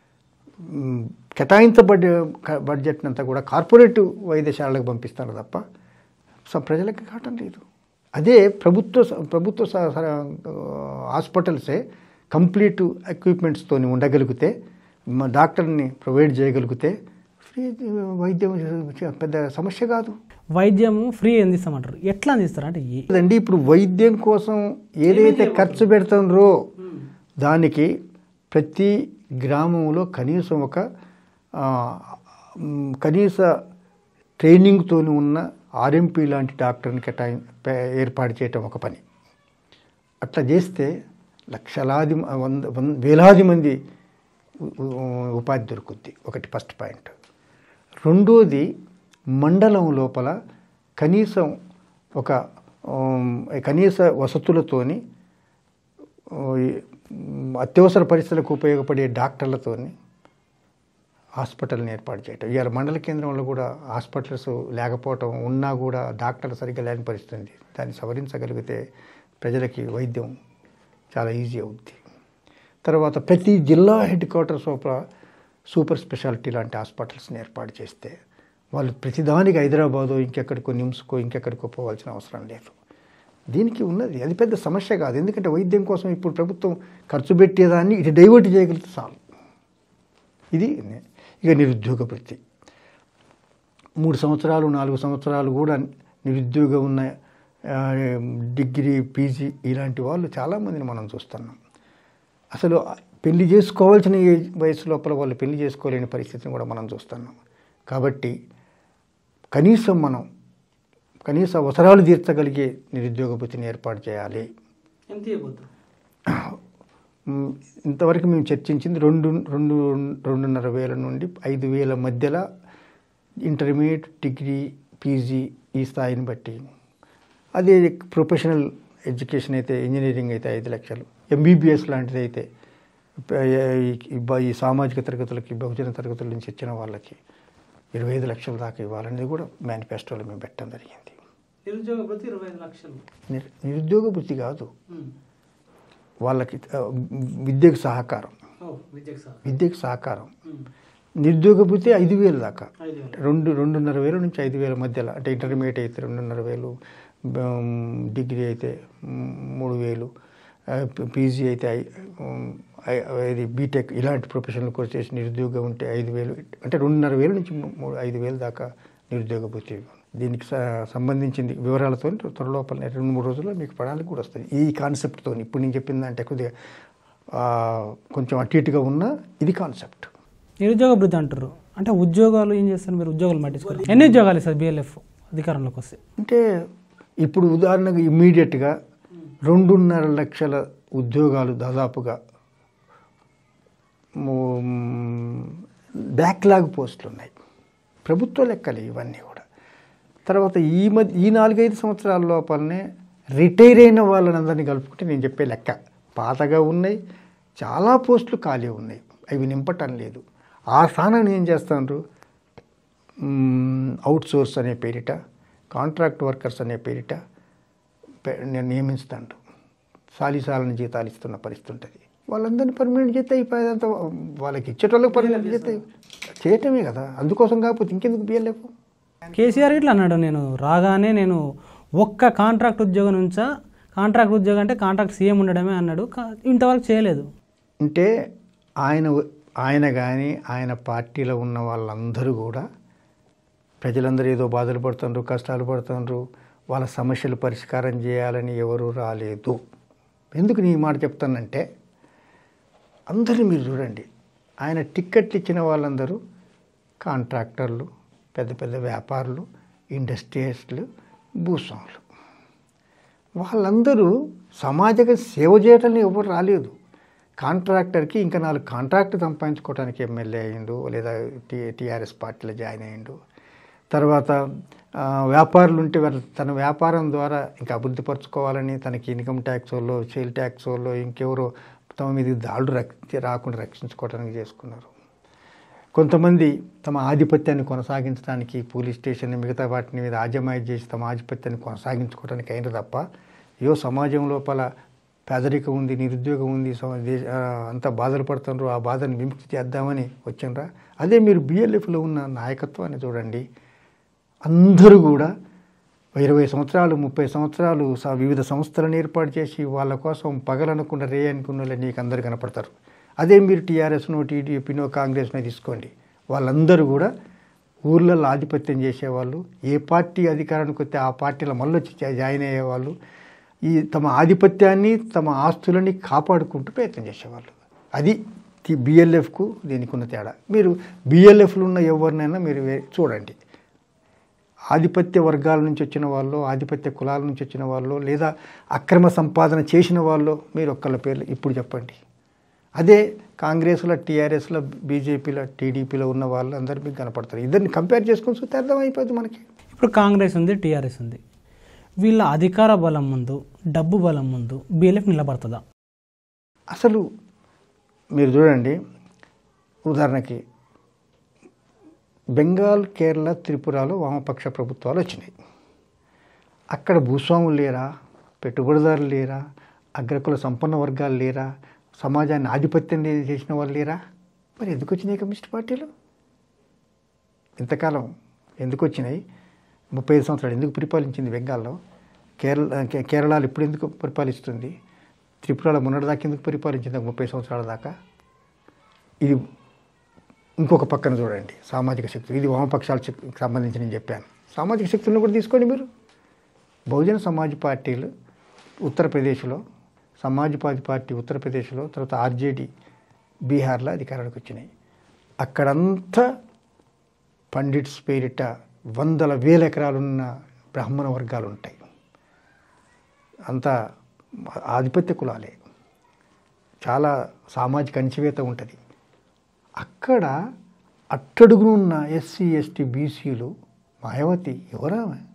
మ్, కేటాయించబడ్డ క- బడ్జెట్ అంతా కూడా కార్పొరేట్ వైద్యశాలకు పంపిస్తారు తప్ప స- ప్రజలకు కావటం లేదు అదే ప్రభుత్వ స- ప్రభుత్వ స- స- హాస్పిటల్సే కంప్లీట్ ఎక్విప్మెంట్స్తో ఉండగలిగితే మ- డాక్టర్ని ప్రొవైడ్ చేయగలిగితే ఫ్రీ వైద్యం పెద్ద సమస్య కాదు వైద్యము ఫ్రీ అందిస్తామంటారు ఎట్లా అందిస్తారు అంటే ఏ- లేదండి ఇప్పుడు వైద్యం కోసం ఏదైతే ఖర్చు పెడుతుండ్రో దానికి ప్రతి గ్రామంలో కనీసం ఒక ఆ, మ్, కనీస ట్రైనింగ్తో ఉన్న ఆర్ఎంపీ లాంటి డాక్టర్ని కేటాయి పే- ఏర్పాటు చేయటం ఒక పని అట్లా చేస్తే లక్షలాది మ- వంద వంద వేలాది మంది ఉ- ఉ- ఉపాధి దొరుకుద్ది ఒకటి ఫస్ట్ పాయింట్ రెండోది మండలం లోపల కనీసం ఒక ఉమ్, కనీస వసతులతోని ఓ, ఈ, ఉమ్, అత్యవసర పరిస్థితులకు ఉపయోగపడే డాక్టర్లతోని హాస్పిటల్ని ఏర్పాటు చేయటం ఇవాళ మండల కేంద్రంలో కూడా హాస్పిటల్స్ లేకపోవటం ఉన్నా కూడా డాక్టర్లు సరిగ్గా లేని పరిస్థితి ఉంది దాన్ని సవరించగలిగితే ప్రజలకి వైద్యం చాలా ఈజీ అవుద్ది తర్వాత ప్రతి జిల్లా హెడ్ క్వార్టర్స్ లోపల సూపర్ స్పెషాలిటీ లాంటి హాస్పిటల్స్ని ఏర్పాటు చేస్తే వాళ్ళు ప్రతిదానికి హైదరాబాదు ఇంకెక్కడికో నిమ్స్కో ఇంకెక్కడికో పోవాల్సిన అవసరం లేదు దీనికి ఉన్నది అది పెద్ద సమస్య కాదు ఎందుకంటే వైద్యం కోసం ఇప్పుడు ప్రభుత్వం ఖర్చు పెట్టేదాన్ని ఇటు డైవర్ట్ చేయగలిగితే చాలు ఇది ఇక నిరుద్యోగ వృత్తి మూడు సంవత్సరాలు నాలుగు సంవత్సరాలు కూడా నిరుద్యోగం ఉన్న ఆ, డిగ్రీ పీజీ ఇలాంటి వాళ్ళు చాలామందిని మనం చూస్తున్నాం అసలు పెళ్లి చేసుకోవాల్సిన ఏజ్ వయసు లోపల వాళ్ళు పెళ్లి చేసుకోలేని పరిస్థితిని కూడా మనం చూస్తున్నాం కాబట్టి కనీసం మనం కనీస అవసరాలు తీర్చగలిగే నిరుద్యోగ వృత్తిని ఏర్పాటు చేయాలి మ్, ఇంతవరకు మేము చర్చించింది రెండు రెండు రెండున్నర వేల నుండి ఐదు వేల మధ్యలో ఇంటర్మీడియట్ డిగ్రీ పీజీ ఈ స్థాయిని బట్టి అదే ప్రొఫెషనల్ ఎడ్యుకేషన్ అయితే ఇంజనీరింగ్ అయితే ఐదు లక్షలు ఎంబీబీఎస్ లాంటిది అయితే ప- ఈ- ఈ బ- ఈ సామాజిక తరగతులకి బహుజన తరగతుల నుంచి వచ్చిన వాళ్ళకి ఇరవై ఐదు లక్షల దాకా ఇవ్వాలనేది కూడా మేనిఫెస్టోలో మేము పెట్టడం జరిగింది నిరుద్యోగ భృతి ఇరవై ఐదు లక్షలు నిర్- నిరుద్యోగ వృత్తి కాదు వాళ్ళకి ఆ, విద్యకు సహకారం విద్యకు సార్ విద్యకు సహకారం నిరుద్యోగ వృత్తి ఐదు వేలు దాకా ఐదు వేలు. రెండు రెండున్నర వేల నుంచి ఐదు వేల మధ్యలో అంటే ఇంటర్మీడియట్ అయితే రెండున్నర వేలు ఉమ్, డిగ్రీ అయితే ఉమ్, మూడు వేలు ఆ, పి- పీజీ అయితే ఐ- ఉమ్, ఐ- ఇది బీటెక్ ఇలాంటి ప్రొఫెషనల్ కోర్స్ చేసి నిరుద్యోగం ఉంటే ఐదు వేలు అంటే రెండున్నర వేల నుంచి మూ- మూడు ఐదు వేలు దాకా నిరుద్యోగ భృతి దీనికి స- సంబంధించింది వివరాలతో త్వరలోపల రెండు మూడు రోజుల్లో మీకు పడాలి కూడా వస్తుంది ఈ కాన్సెప్ట్తో ఇప్పుడు నేను చెప్పింది అంటే కొద్దిగా ఆ, కొంచెం అటు ఇటుగా ఉన్న ఇది కాన్సెప్ట్ నిరుద్యోగ భృతి అంటారు అంటే ఉద్యోగాలు ఏం చేస్తారు మీరు ఉద్యోగాలు పట్టించుకోవాలి ఎన్ని ఉద్యోగాలు సార్ బిఎల్ఎఫ్ అధికారంలోకి వస్తే అంటే ఇప్పుడు ఉదాహరణకు ఇమ్మీడియట్గా రెండున్నర లక్షల ఉద్యోగాలు దాదాపుగా బ్యాక్లాగ్ పోస్టులు ఉన్నాయి ప్రభుత్వ లెక్కలు ఇవన్నీ కూడా తర్వాత ఈ మధ్య ఈ నాలుగైదు సంవత్సరాల లోపలనే రిటైర్ అయిన వాళ్ళని అందరినీ కలుపుకుంటే నేను చెప్పే లెక్క పాతగా ఉన్నాయి చాలా పోస్టులు ఖాళీ ఉన్నాయి అవి నింపటం లేదు ఆ స్థానాన్ని ఏం చేస్తాను అవుట్ సోర్స్ అనే పేరిట కాంట్రాక్ట్ వర్కర్స్ అనే పేరిట పె- నేను నియమిస్తాను సాలిసాలని జీతాలు ఇస్తున్న పరిస్థితి ఉంటుంది వాళ్ళందరినీ పర్మనెంట్ చేస్తే అయిపోయేదంతా వాళ్ళకి ఇచ్చేటోళ్ళకి పర్మనెంట్ చేస్తే చేయటమే కదా అందుకోసం కాకపోతే ఇంకెందుకు బియ్యలేపు కేసీఆర్ ఇట్లా అన్నాడు నేను రాగానే నేను ఒక్క కాంట్రాక్ట్ ఉద్యోగం నుంచా కాంట్రాక్ట్ ఉద్యోగం అంటే కాంట్రాక్ట్ సీఎం ఉండడమే అన్నాడు కా- ఇంతవరకు చేయలేదు అంటే ఆయన ఆయన కానీ ఆయన పార్టీలో ఉన్న వాళ్ళందరూ కూడా ప్రజలందరూ ఏదో బాధలు పడుతుండ్రు కష్టాలు పడుతుండ్రు వాళ్ళ సమస్యలు పరిష్కారం చేయాలని ఎవరు రాలేదు ఎందుకు నీ మాట చెప్తానంటే అందరూ మీరు చూడండి ఆయన టిక్కెట్లు ఇచ్చిన వాళ్ళందరూ కాంట్రాక్టర్లు పెద్ద పెద్ద వ్యాపారులు ఇండస్ట్రియలిస్టులు భూస్వాములు వాళ్ళందరూ సమాజక సేవ చేయటానికి ఎవరు రాలేదు కాంట్రాక్టర్కి ఇంకా నాలుగు కాంట్రాక్ట్ సంపాదించుకోవడానికి ఎమ్మెల్యే అయ్యిండు లేదా టీ టీఆర్ఎస్ పార్టీలో జాయిన్ అయ్యిండు తర్వాత ఆ, వ్యాపారులు ఉంటే వాళ్ళ తన వ్యాపారం ద్వారా ఇంకా అభివృద్ధి పరచుకోవాలని తనకి ఇన్కమ్ ట్యాక్స్ వాళ్ళు సేల్ ట్యాక్స్ వాళ్ళు ఇంకెవరో తమ మీద దాడులు రక్ష రాకుండా రక్షించుకోవడానికి చేసుకున్నారు కొంతమంది తమ ఆధిపత్యాన్ని కొనసాగించడానికి పోలీస్ స్టేషన్ మిగతా వాటిని మీద ఆజమాయి చేసి తమ ఆధిపత్యాన్ని కొనసాగించుకోవడానికి అయిన తప్ప అయ్యో సమాజం లోపల పేదరికం ఉంది నిరుద్యోగం ఉంది సమ- దేశ ఆ, అంతా బాధలు పడుతున్నారు ఆ బాధను విముక్తి చేద్దామని వచ్చిండ్రా అదే మీరు బిఎల్ఎఫ్లో ఉన్న నాయకత్వాన్ని చూడండి అందరూ కూడా ఇరవై సంవత్సరాలు ముప్పై సంవత్సరాలు స- వివిధ సంస్థలను ఏర్పాటు చేసి వాళ్ళ కోసం పగలనుకున్న రే అనుకున్న వాళ్ళు నీకు అందరు కనపడతారు అదే మీరు టీఆర్ఎస్నో టీడీపీనో కాంగ్రెస్నో తీసుకోండి వాళ్ళందరూ కూడా ఊర్లలో ఆధిపత్యం చేసేవాళ్ళు ఏ పార్టీ అధికారానికి వస్తే ఆ పార్టీలో మళ్ళీ వచ్చి జా- జాయిన్ అయ్యేవాళ్ళు ఈ తమ ఆధిపత్యాన్ని తమ ఆస్తులని కాపాడుకుంటూ ప్రయత్నం చేసేవాళ్ళు అది బిఎల్ఎఫ్కు దీనికి ఉన్న తేడా మీరు బిఎల్ఎఫ్లో ఉన్న ఎవరినైనా మీరు వే- చూడండి ఆధిపత్య వర్గాల నుంచి వచ్చిన వాళ్ళు ఆధిపత్య కులాల నుంచి వచ్చిన వాళ్ళు లేదా అక్రమ సంపాదన చేసిన వాళ్ళు మీరు ఒక్కళ్ళ పేర్లు ఇప్పుడు చెప్పండి అదే కాంగ్రెస్లో టీఆర్ఎస్లో బీజేపీలో టీడీపీలో ఉన్న వాళ్ళు అందరూ మీకు కనపడతారు ఇద్దరిని కంపేర్ చేసుకొని చూస్తే అర్థమైపోద్ది మనకి ఇప్పుడు కాంగ్రెస్ ఉంది టీఆర్ఎస్ ఉంది వీళ్ళ అధికార బలం ముందు డబ్బు బలం ముందు బిఎల్ఎఫ్ నిలబడుతుందా అసలు మీరు చూడండి ఉదాహరణకి బెంగాల్ కేరళ త్రిపురలో వామపక్ష ప్రభుత్వాలు వచ్చినాయి అక్కడ భూస్వాములు లేరా పెట్టుబడిదారులు లేరా అగ్రకుల సంపన్న వర్గాలు లేరా సమాజాన్ని ఆధిపత్యం చేసిన వాళ్ళు లేరా మరి ఎందుకు వచ్చినాయి కమ్యూనిస్ట్ పార్టీలు ఇంతకాలం ఎందుకు వచ్చినాయి ముప్పై ఐదు సంవత్సరాలు ఎందుకు పరిపాలించింది బెంగాల్లో కేరళ కే- కేరళలో ఇప్పుడు ఎందుకు పరిపాలిస్తుంది త్రిపురలో మొన్నటిదాకా ఎందుకు పరిపాలించింది ముప్పై సంవత్సరాల దాకా ఇది ఇంకొక పక్కన చూడండి సామాజిక శక్తులు ఇది వామపక్షాల శక్తికి సంబంధించి నేను చెప్పాను సామాజిక శక్తులను కూడా తీసుకోండి మీరు బహుజన సమాజ్ పార్టీలు ఉత్తరప్రదేశ్లో సమాజ్వాదీ పార్టీ ఉత్తరప్రదేశ్లో తర్వాత ఆర్జేడీ బీహార్లో అధికారానికి వచ్చినాయి అక్కడంతా పండిట్స్ పేరిట వందల వేల ఎకరాలున్న బ్రాహ్మణ వర్గాలు ఉంటాయి అంతా ఆధిపత్య కులాలే చాలా సామాజిక అణచివేత ఉంటుంది అక్కడ అట్టడుగునున్న ఎస్సీ ఎస్టీ బీసీలు మాయావతి ఎవరామె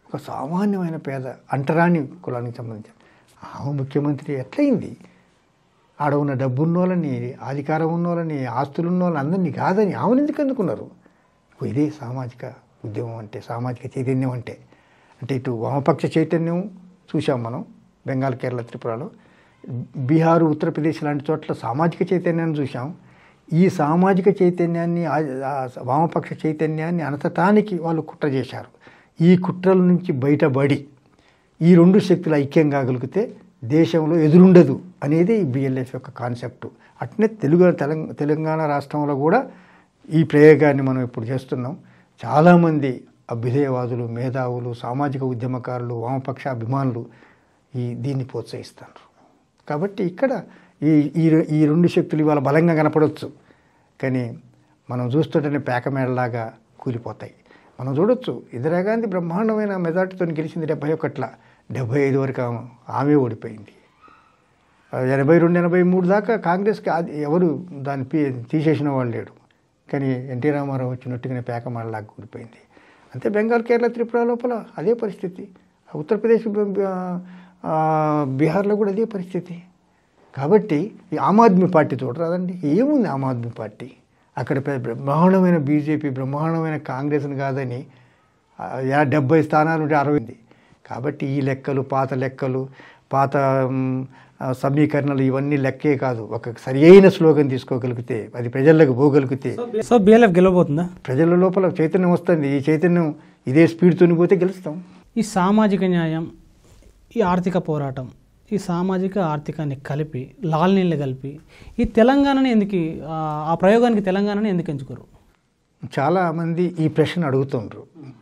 ఒక సామాన్యమైన పేద అంటరాని కులానికి సంబంధించిన ఆమె ముఖ్యమంత్రి ఎట్లయింది ఆడ ఉన్న డబ్బు ఉన్నోళ్ళని అధికారం ఉన్నోళ్ళని ఆస్తులు ఉన్నోళ్ళని అందరినీ కాదని ఆమెను ఎందుకు అందుకున్నారు ఇదే సామాజిక ఉద్యమం అంటే సామాజిక చైతన్యం అంటే అంటే ఇటు వామపక్ష చైతన్యం చూసాం మనం బెంగాల్ కేరళ త్రిపురలో బీహారు ఉత్తరప్రదేశ్ లాంటి చోట్ల సామాజిక చైతన్యాన్ని చూసాం ఈ సామాజిక చైతన్యాన్ని ఆ- ఆ వామపక్ష చైతన్యాన్ని అనతటానికి వాళ్ళు కుట్ర చేశారు ఈ కుట్రల నుంచి బయటపడి ఈ రెండు శక్తులు ఐక్యం కాగలిగితే దేశంలో ఎదురుండదు అనేది ఈ బిఎల్ఎఫ్ యొక్క కాన్సెప్ట్ అట్నే తెలుగు తెలంగాణ తెలంగాణ రాష్ట్రంలో కూడా ఈ ప్రయోగాన్ని మనం ఇప్పుడు చేస్తున్నాం చాలామంది అభ్యుదయవాదులు మేధావులు సామాజిక ఉద్యమకారులు వామపక్ష అభిమానులు ఈ దీన్ని ప్రోత్సహిస్తారు కాబట్టి ఇక్కడ ఈ ఈ రె- ఈ రెండు శక్తులు ఇవాళ బలంగా కనపడవచ్చు కానీ మనం చూస్తుంటేనే పేకమేడలాగా కూలిపోతాయి మనం చూడొచ్చు ఇందిరాగాంధీ బ్రహ్మాండమైన మెజార్టీతో గెలిచింది డెబ్బై ఒకట్ల డెబ్బై ఐదు వరకు ఆమె- ఆమె ఓడిపోయింది ఎనభై రెండు ఎనభై మూడు దాకా కాంగ్రెస్కి అది ఎవరు దాన్ని పీ- తీసేసిన వాళ్ళు లేడు కానీ ఎన్టీ రామారావు వచ్చినట్టుగానే పేకమాడలాగా కూలిపోయింది అంతే బెంగాల్ కేరళ త్రిపుర లోపల అదే పరిస్థితి ఉత్తరప్రదేశ్ బ- ఆ, బీహార్లో కూడా అదే పరిస్థితి కాబట్టి ఈ ఆమ్ ఆద్మీ పార్టీ చూడరాదండి ఏముంది ఆమ్ ఆద్మీ పార్టీ అక్కడ పెద్ద బ్రహ్మాండమైన బీజేపీ బ్రహ్మాండమైన కాంగ్రెస్ని కాదని ఆ, యా డెబ్బై స్థానాలు ఉంటే అరవై ఉంది. కాబట్టి ఈ లెక్కలు పాత లెక్కలు పాత మ్, ఆ, సమీకరణలు ఇవన్నీ లెక్కే కాదు ఒక సరి అయిన స్లోగన్ తీసుకోగలిగితే అది ప్రజల్లోకి పోగలిగితే సో బిఎల్ఎఫ్ గెలవబోతుందా ప్రజల లోపల చైతన్యం వస్తుంది ఈ చైతన్యం ఇదే స్పీడ్తో పోతే గెలుస్తాం ఈ సామాజిక న్యాయం ఈ ఆర్థిక పోరాటం ఈ సామాజిక ఆర్థికాన్ని కలిపి లాల్ నీళ్ళు కలిపి ఈ తెలంగాణని ఎందుకు ఆ, ఆ ప్రయోగానికి తెలంగాణని ఎందుకు ఎంచుకోరు చాలామంది ఈ ప్రశ్న అడుగుతుండ్రు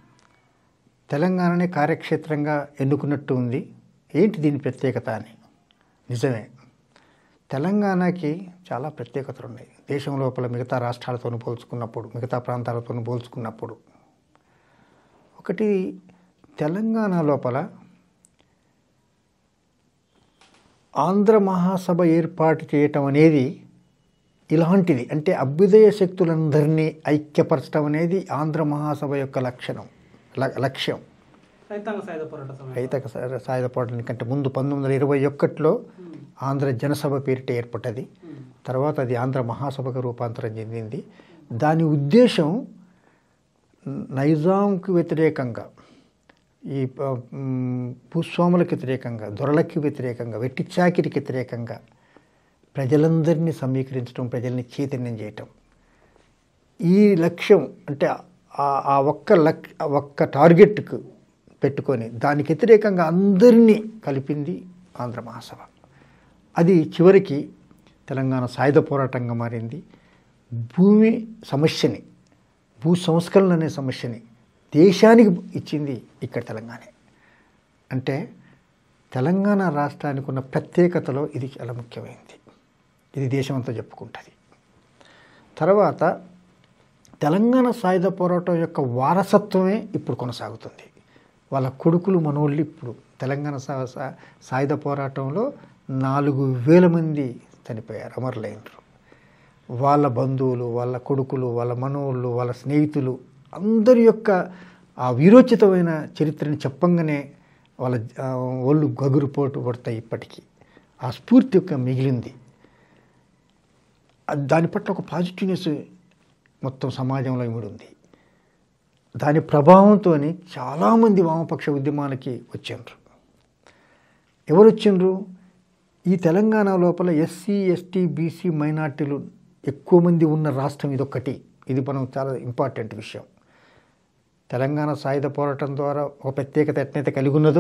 తెలంగాణనే కార్యక్షేత్రంగా ఎన్నుకున్నట్టు ఉంది ఏంటి దీని ప్రత్యేకత అని నిజమే తెలంగాణకి చాలా ప్రత్యేకతలు ఉన్నాయి దేశం లోపల మిగతా రాష్ట్రాలతో పోల్చుకున్నప్పుడు మిగతా ప్రాంతాలతో పోల్చుకున్నప్పుడు ఒకటి తెలంగాణ లోపల ఆంధ్ర మహాసభ ఏర్పాటు చేయటం అనేది ఇలాంటిది అంటే అభ్యుదయ శక్తులందరినీ ఐక్యపరచడం అనేది ఆంధ్ర మహాసభ యొక్క లక్షణం ల- లక్ష్యం రైతాంగ సాయుధ పోరాట రైతక సా- సాయుధ పోరాటం కంటే ముందు పంతొమ్మిది వందల ఇరవై ఒకటిలో ఆంధ్ర జనసభ పేరిట ఏర్పడ్డది తర్వాత అది ఆంధ్ర మహాసభగా రూపాంతరం చెందింది దాని ఉద్దేశం నైజాంకు వ్యతిరేకంగా ఈ ప- మ్, భూస్వాములకు వ్యతిరేకంగా దొరలకి వ్యతిరేకంగా వెట్టి చాకిరికి వ్యతిరేకంగా ప్రజలందరినీ సమీకరించడం ప్రజల్ని చైతన్యం చేయటం ఈ లక్ష్యం అంటే ఆ- ఆ ఒక్క లక్ ఆ ఒక్క టార్గెట్కు పెట్టుకొని దానికి వ్యతిరేకంగా అందరినీ కలిపింది ఆంధ్ర మహాసభ అది చివరికి తెలంగాణ సాయుధ పోరాటంగా మారింది భూమి సమస్యని భూ సంస్కరణ అనే సమస్యని దేశానికి ఇచ్చింది ఇక్కడ తెలంగాణే అంటే తెలంగాణ రాష్ట్రానికి ఉన్న ప్రత్యేకతలో ఇది చాలా ముఖ్యమైనది ఇది దేశమంతా చెప్పుకుంటుంది తర్వాత తెలంగాణ సాయుధ పోరాటం యొక్క వారసత్వమే ఇప్పుడు కొనసాగుతుంది వాళ్ళ కొడుకులు మనోళ్ళు ఇప్పుడు తెలంగాణ సా- సా- సాయుధ పోరాటంలో నాలుగు వేల మంది చనిపోయారు అమరులైనరు వాళ్ళ బంధువులు వాళ్ళ కొడుకులు వాళ్ళ మనోళ్ళు వాళ్ళ స్నేహితులు అందరి యొక్క ఆ వీరోచితమైన చరిత్రని చెప్పంగానే వాళ్ళ ఆ, ఒళ్ళు గగురుపోటు పడతాయి ఇప్పటికీ ఆ స్ఫూర్తి యొక్క మిగిలింది అది దాని పట్ల ఒక పాజిటివ్నెస్ మొత్తం సమాజంలో ఇమిడి ఉంది దాని ప్రభావంతో చాలామంది వామపక్ష ఉద్యమాలకి వచ్చిండ్రు ఎవరు వచ్చిండ్రు ఈ తెలంగాణ లోపల ఎస్సీ ఎస్టీ బీసీ మైనార్టీలు ఎక్కువ మంది ఉన్న రాష్ట్రం ఇదొక్కటి ఇది మనం చాలా ఇంపార్టెంట్ విషయం తెలంగాణ సాయుధ పోరాటం ద్వారా ఒక ప్రత్యేకత ఎట్నైతే కలిగి ఉన్నదో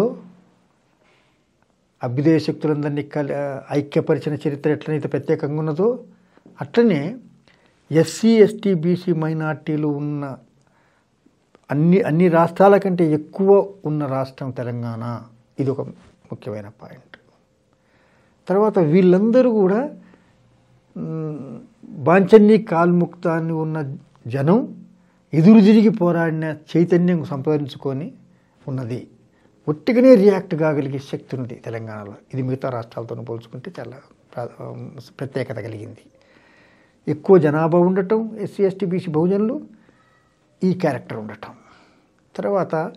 అభ్యుదయ శక్తులందరినీ కలి ఐక్యపరిచిన చరిత్ర ఎట్లనైతే ప్రత్యేకంగా ఉన్నదో అట్లనే ఎస్సీ ఎస్టీ బీసీ మైనార్టీలు ఉన్న అన్ని అన్ని రాష్ట్రాల కంటే ఎక్కువ ఉన్న రాష్ట్రం తెలంగాణ ఇది ఒక ముఖ్యమైన పాయింట్ తర్వాత వీళ్ళందరూ కూడా మ్, బాంచన్ని కాల్ముక్తాన్ని ఉన్న జనం ఎదురు తిరిగి పోరాడిన చైతన్యం సంపాదించుకొని ఉన్నది ఒట్టిగానే రియాక్ట్ కాగలిగే శక్తి ఉంది తెలంగాణలో ఇది మిగతా రాష్ట్రాలతో పోల్చుకుంటే చాలా ప్రా- ప్రత్యేకత కలిగింది ఎక్కువ జనాభా ఉండటం ఎస్సీ ఎస్టీ బీసీ బహుజనులు ఈ క్యారెక్టర్ ఉండటం తర్వాత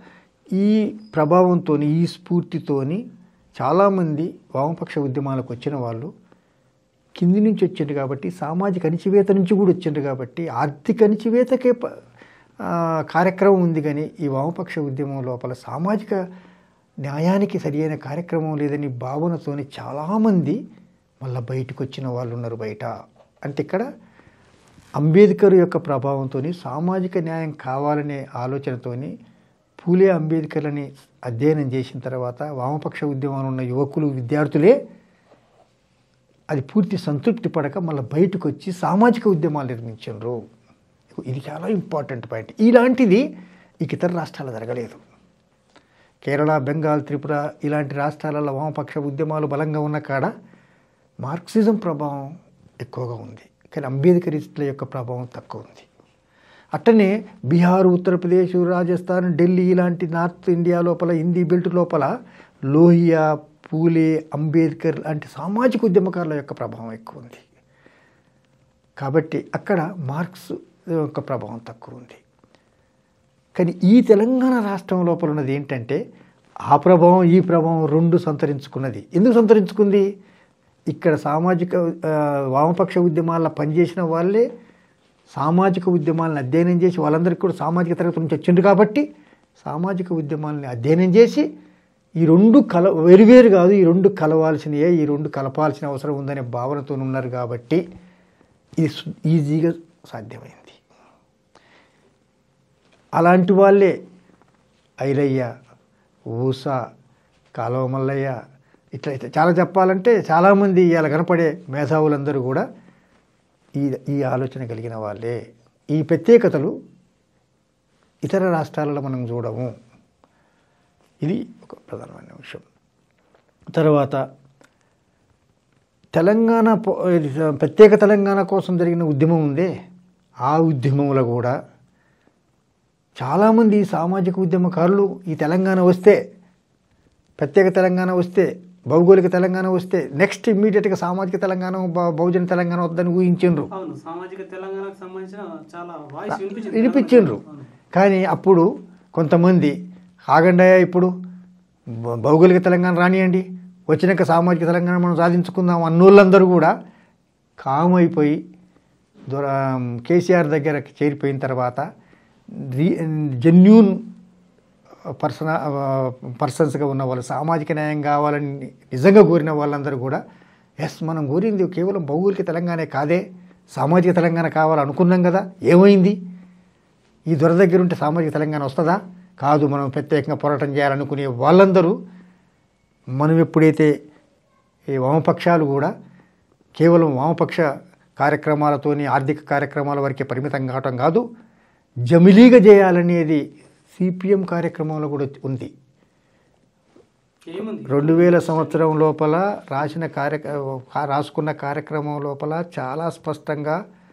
ఈ ప్రభావంతో ఈ స్ఫూర్తితోని చాలామంది వామపక్ష ఉద్యమాలకు వచ్చిన వాళ్ళు కింది నుంచి వచ్చిండ్రు కాబట్టి సామాజిక అణిచివేత నుంచి కూడా వచ్చిండ్రు కాబట్టి ఆర్థిక అణిచివేతకే ప- ఆ, కార్యక్రమం ఉంది కానీ ఈ వామపక్ష ఉద్యమం లోపల సామాజిక న్యాయానికి సరియైన కార్యక్రమం లేదని భావనతోని చాలామంది మళ్ళీ బయటకు వచ్చిన వాళ్ళు ఉన్నారు బయట అంటే ఇక్కడ అంబేద్కర్ యొక్క ప్రభావంతో సామాజిక న్యాయం కావాలనే ఆలోచనతోని పూలే అంబేద్కర్లని అధ్యయనం చేసిన తర్వాత వామపక్ష ఉద్యమంలో ఉన్న యువకులు విద్యార్థులే అది పూర్తి సంతృప్తి పడక మళ్ళీ బయటకు వచ్చి సామాజిక ఉద్యమాలు నిర్మించారు ఇది చాలా ఇంపార్టెంట్ పాయింట్ ఇలాంటిది ఇక ఇతర రాష్ట్రాల్లో జరగలేదు కేరళ బెంగాల్ త్రిపుర ఇలాంటి రాష్ట్రాలలో వామపక్ష ఉద్యమాలు బలంగా ఉన్న కాడ మార్క్సిజం ప్రభావం ఎక్కువగా ఉంది కానీ అంబేద్కరిస్టుల యొక్క ప్రభావం తక్కువ ఉంది అట్టనే బీహార్ ఉత్తరప్రదేశ్ రాజస్థాన్ ఢిల్లీ ఇలాంటి నార్త్ ఇండియా లోపల హిందీ బెల్ట్ లోపల లోహియా పూలే అంబేద్కర్ లాంటి సామాజిక ఉద్యమకారుల యొక్క ప్రభావం ఎక్కువ ఉంది కాబట్టి అక్కడ మార్క్స్ యొక్క ప్రభావం తక్కువ ఉంది కానీ ఈ తెలంగాణ రాష్ట్రం లోపల ఉన్నది ఏంటంటే ఆ ప్రభావం ఈ ప్రభావం రెండు సంతరించుకున్నది ఎందుకు సంతరించుకుంది ఇక్కడ సామాజిక ఆ, వామపక్ష ఉద్యమాల్లో పనిచేసిన వాళ్ళే సామాజిక ఉద్యమాలను అధ్యయనం చేసి వాళ్ళందరికీ కూడా సామాజిక తరగతి నుంచి వచ్చిండ్రు కాబట్టి సామాజిక ఉద్యమాలని అధ్యయనం చేసి ఈ రెండు కల వేరువేరు కాదు ఈ రెండు కలవాల్సినయే ఈ రెండు కలపాల్సిన అవసరం ఉందనే భావనతో ఉన్నారు కాబట్టి ఇది సు- ఈజీగా సాధ్యమైంది అలాంటి వాళ్ళే ఐలయ్య ఊస కాలువ మల్లయ్య ఇట్లా ఇట్లా చాలా చెప్పాలంటే చాలామంది ఇవాళ కనపడే మేధావులందరూ కూడా ఈ ఈ ఆలోచన కలిగిన వాళ్ళే ఈ ప్రత్యేకతలు ఇతర రాష్ట్రాలలో మనం చూడము ఇది ఒక ప్రధానమైన విషయం తర్వాత తెలంగాణ పో- ఇది ప్రత్యేక తెలంగాణ కోసం జరిగిన ఉద్యమం ఉందే ఆ ఉద్యమంలో కూడా చాలామంది ఈ సామాజిక ఉద్యమకారులు ఈ తెలంగాణ వస్తే ప్రత్యేక తెలంగాణ వస్తే భౌగోళిక తెలంగాణ వస్తే నెక్స్ట్ ఇమ్మీడియట్గా సామాజిక తెలంగాణ బ- బహుజన తెలంగాణ వద్దని ఊహించిండ్రు అవును సామాజిక తెలంగాణకు సంబంధించిన చాలా వాయిస్ వినిపించింది వినిపించిండ్రు అవును. కానీ అప్పుడు కొంతమంది ఆగండాయా ఇప్పుడు భ- భౌగోళిక తెలంగాణ రానియండి వచ్చినాక సామాజిక తెలంగాణ మనం సాధించుకుందాం అన్నోళ్ళందరూ కూడా కామ్ అయిపోయి దొర కేసీఆర్ దగ్గర చేరిపోయిన తర్వాత రీ జెన్యూన్ పర్సన పర్సన్స్గా ఉన్న వాళ్ళు సామాజిక న్యాయం కావాలని నిజంగా కోరిన వాళ్ళందరూ కూడా ఎస్ మనం కోరింది కేవలం భౌగోళిక తెలంగాణే కాదే సామాజిక తెలంగాణ కావాలనుకున్నాం కదా ఏమైంది ఈ దొర దగ్గర ఉంటే సామాజిక తెలంగాణ వస్తుందా కాదు మనం ప్రత్యేకంగా పోరాటం చేయాలనుకునే వాళ్ళందరూ మనం ఎప్పుడైతే ఈ వామపక్షాలు కూడా కేవలం వామపక్ష కార్యక్రమాలతోని ఆర్థిక కార్యక్రమాల వరకే పరిమితం కావటం కాదు జమిలీగా చేయాలనేది సిపిఎం కార్యక్రమంలో కూడా ఉంది ఏముంది రెండు వేల సంవత్సరం లోపల రాసిన కార్య రాసుకున్న కార్యక్రమం లోపల చాలా స్పష్టంగా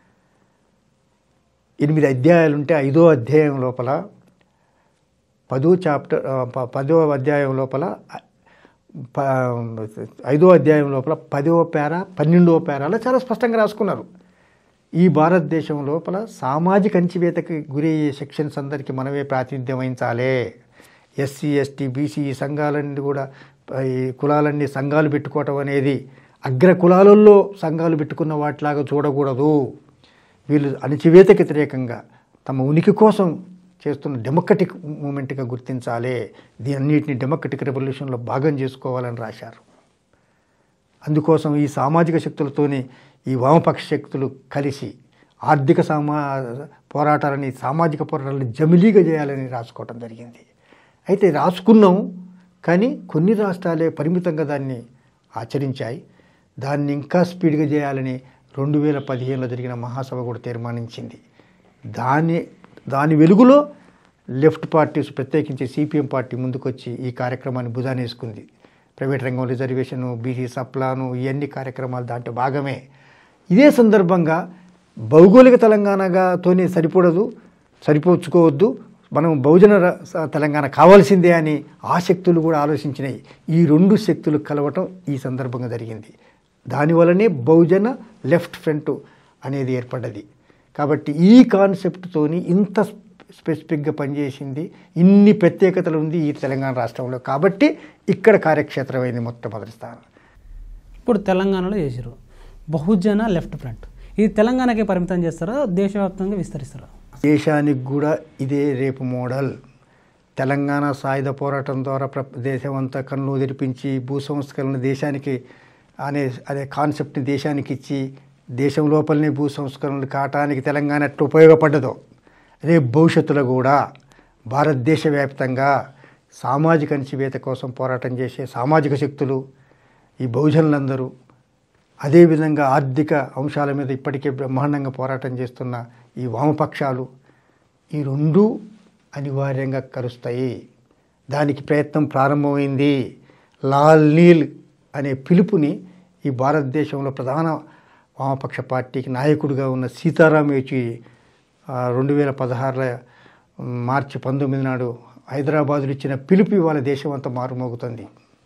ఎనిమిది అధ్యాయాలు ఉంటే ఐదో అధ్యాయం లోపల పదో చాప్టర్ ఆ, ప- పదో అధ్యాయం లోపల ప- ఐదో అధ్యాయం లోపల పదో పేర పన్నెండవ పేరాలో చాలా స్పష్టంగా రాసుకున్నారు ఈ భారతదేశం లోపల సామాజిక అంచివేతకి గురయ్యే సెక్షన్స్ అందరికీ మనమే ప్రాతినిధ్యం వహించాలి ఎస్సీ ఎస్టీ బీసీ ఈ సంఘాలన్నీ కూడా ఈ కులాలన్నీ సంఘాలు పెట్టుకోవటం అనేది అగ్ర కులాలలో సంఘాలు పెట్టుకున్న వాటిలాగా చూడకూడదు వీళ్ళు అణచివేతకి వ్యతిరేకంగా తమ ఉనికి కోసం చేస్తున్న డెమోక్రటిక్ మూమెంట్గా గుర్తించాలి దీని అన్నిటిని డెమోక్రటిక్ రెవల్యూషన్లో భాగం చేసుకోవాలని రాశారు అందుకోసం ఈ సామాజిక శక్తులతోని ఈ వామపక్ష శక్తులు కలిసి ఆర్థిక సమా పోరాటాలని సామాజిక పోరాటాలని జమిలీగా చేయాలని రాసుకోవటం జరిగింది అయితే రాసుకున్నాం కానీ కొన్ని రాష్ట్రాలే పరిమితంగా దాన్ని ఆచరించాయి దాన్ని ఇంకా స్పీడ్గా చేయాలని రెండు వేల పదిహేనులో జరిగిన మహాసభ కూడా తీర్మానించింది దాని దాని వెలుగులో లెఫ్ట్ పార్టీస్ ప్రత్యేకించి సిపిఎం పార్టీ ముందుకొచ్చి ఈ కార్యక్రమాన్ని భుజానేసుకుంది ప్రైవేట్ రంగం రిజర్వేషను బీసీ సప్లాను ఇవన్నీ కార్యక్రమాలు దాంట్లో భాగమే ఇదే సందర్భంగా భౌగోళిక తెలంగాణగా తోనే సరిపడదు సరిపోల్చుకోవద్దు మనం బహుజన ర- స- తెలంగాణ కావాల్సిందే అని ఆ శక్తులు కూడా ఆలోచించినాయి ఈ రెండు శక్తులు కలవటం ఈ సందర్భంగా జరిగింది దానివల్లనే బహుజన లెఫ్ట్ ఫ్రంట్ అనేది ఏర్పడ్డది కాబట్టి ఈ కాన్సెప్ట్తోని ఇంత స్పెసిఫిక్గా పనిచేసింది ఇన్ని ప్రత్యేకతలు ఉంది ఈ తెలంగాణ రాష్ట్రంలో కాబట్టి ఇక్కడ కార్యక్షేత్రమైంది మొట్టమొదటి స్థానం ఇప్పుడు తెలంగాణలో చేసారు బహుజన లెఫ్ట్ ఫ్రంట్ ఇది తెలంగాణకే పరిమితం చేస్తారా దేశవ్యాప్తంగా విస్తరిస్తారా దేశానికి కూడా ఇదే రేపు మోడల్ తెలంగాణ సాయుధ పోరాటం ద్వారా ప్ర దేశమంతా కన్ను తెరిపించి భూ సంస్కరణ దేశానికి అనే అనే కాన్సెప్ట్ని దేశానికి ఇచ్చి దేశం లోపలనే భూ సంస్కరణలు కావటానికి తెలంగాణ ఎట్లా ఉపయోగపడ్డదో రేపు భవిష్యత్తులో కూడా భారతదేశ వ్యాప్తంగా సామాజిక అణచివేత కోసం పోరాటం చేసే సామాజిక శక్తులు ఈ బహుజనులందరూ అదేవిధంగా ఆర్థిక అంశాల మీద ఇప్పటికే బ్రహ్మాండంగా పోరాటం చేస్తున్న ఈ వామపక్షాలు ఈ రెండు అనివార్యంగా కలుస్తాయి దానికి ప్రయత్నం ప్రారంభమైంది లాల్ నీల్ అనే పిలుపుని ఈ భారతదేశంలో ప్రధాన వామపక్ష పార్టీకి నాయకుడిగా ఉన్న సీతారాం యేచూరి రెండు వేల పదహారుల మార్చి పంతొమ్మిది నాడు హైదరాబాదులో ఇచ్చిన పిలుపు ఇవాళ దేశం అంతా మారుమోగుతుంది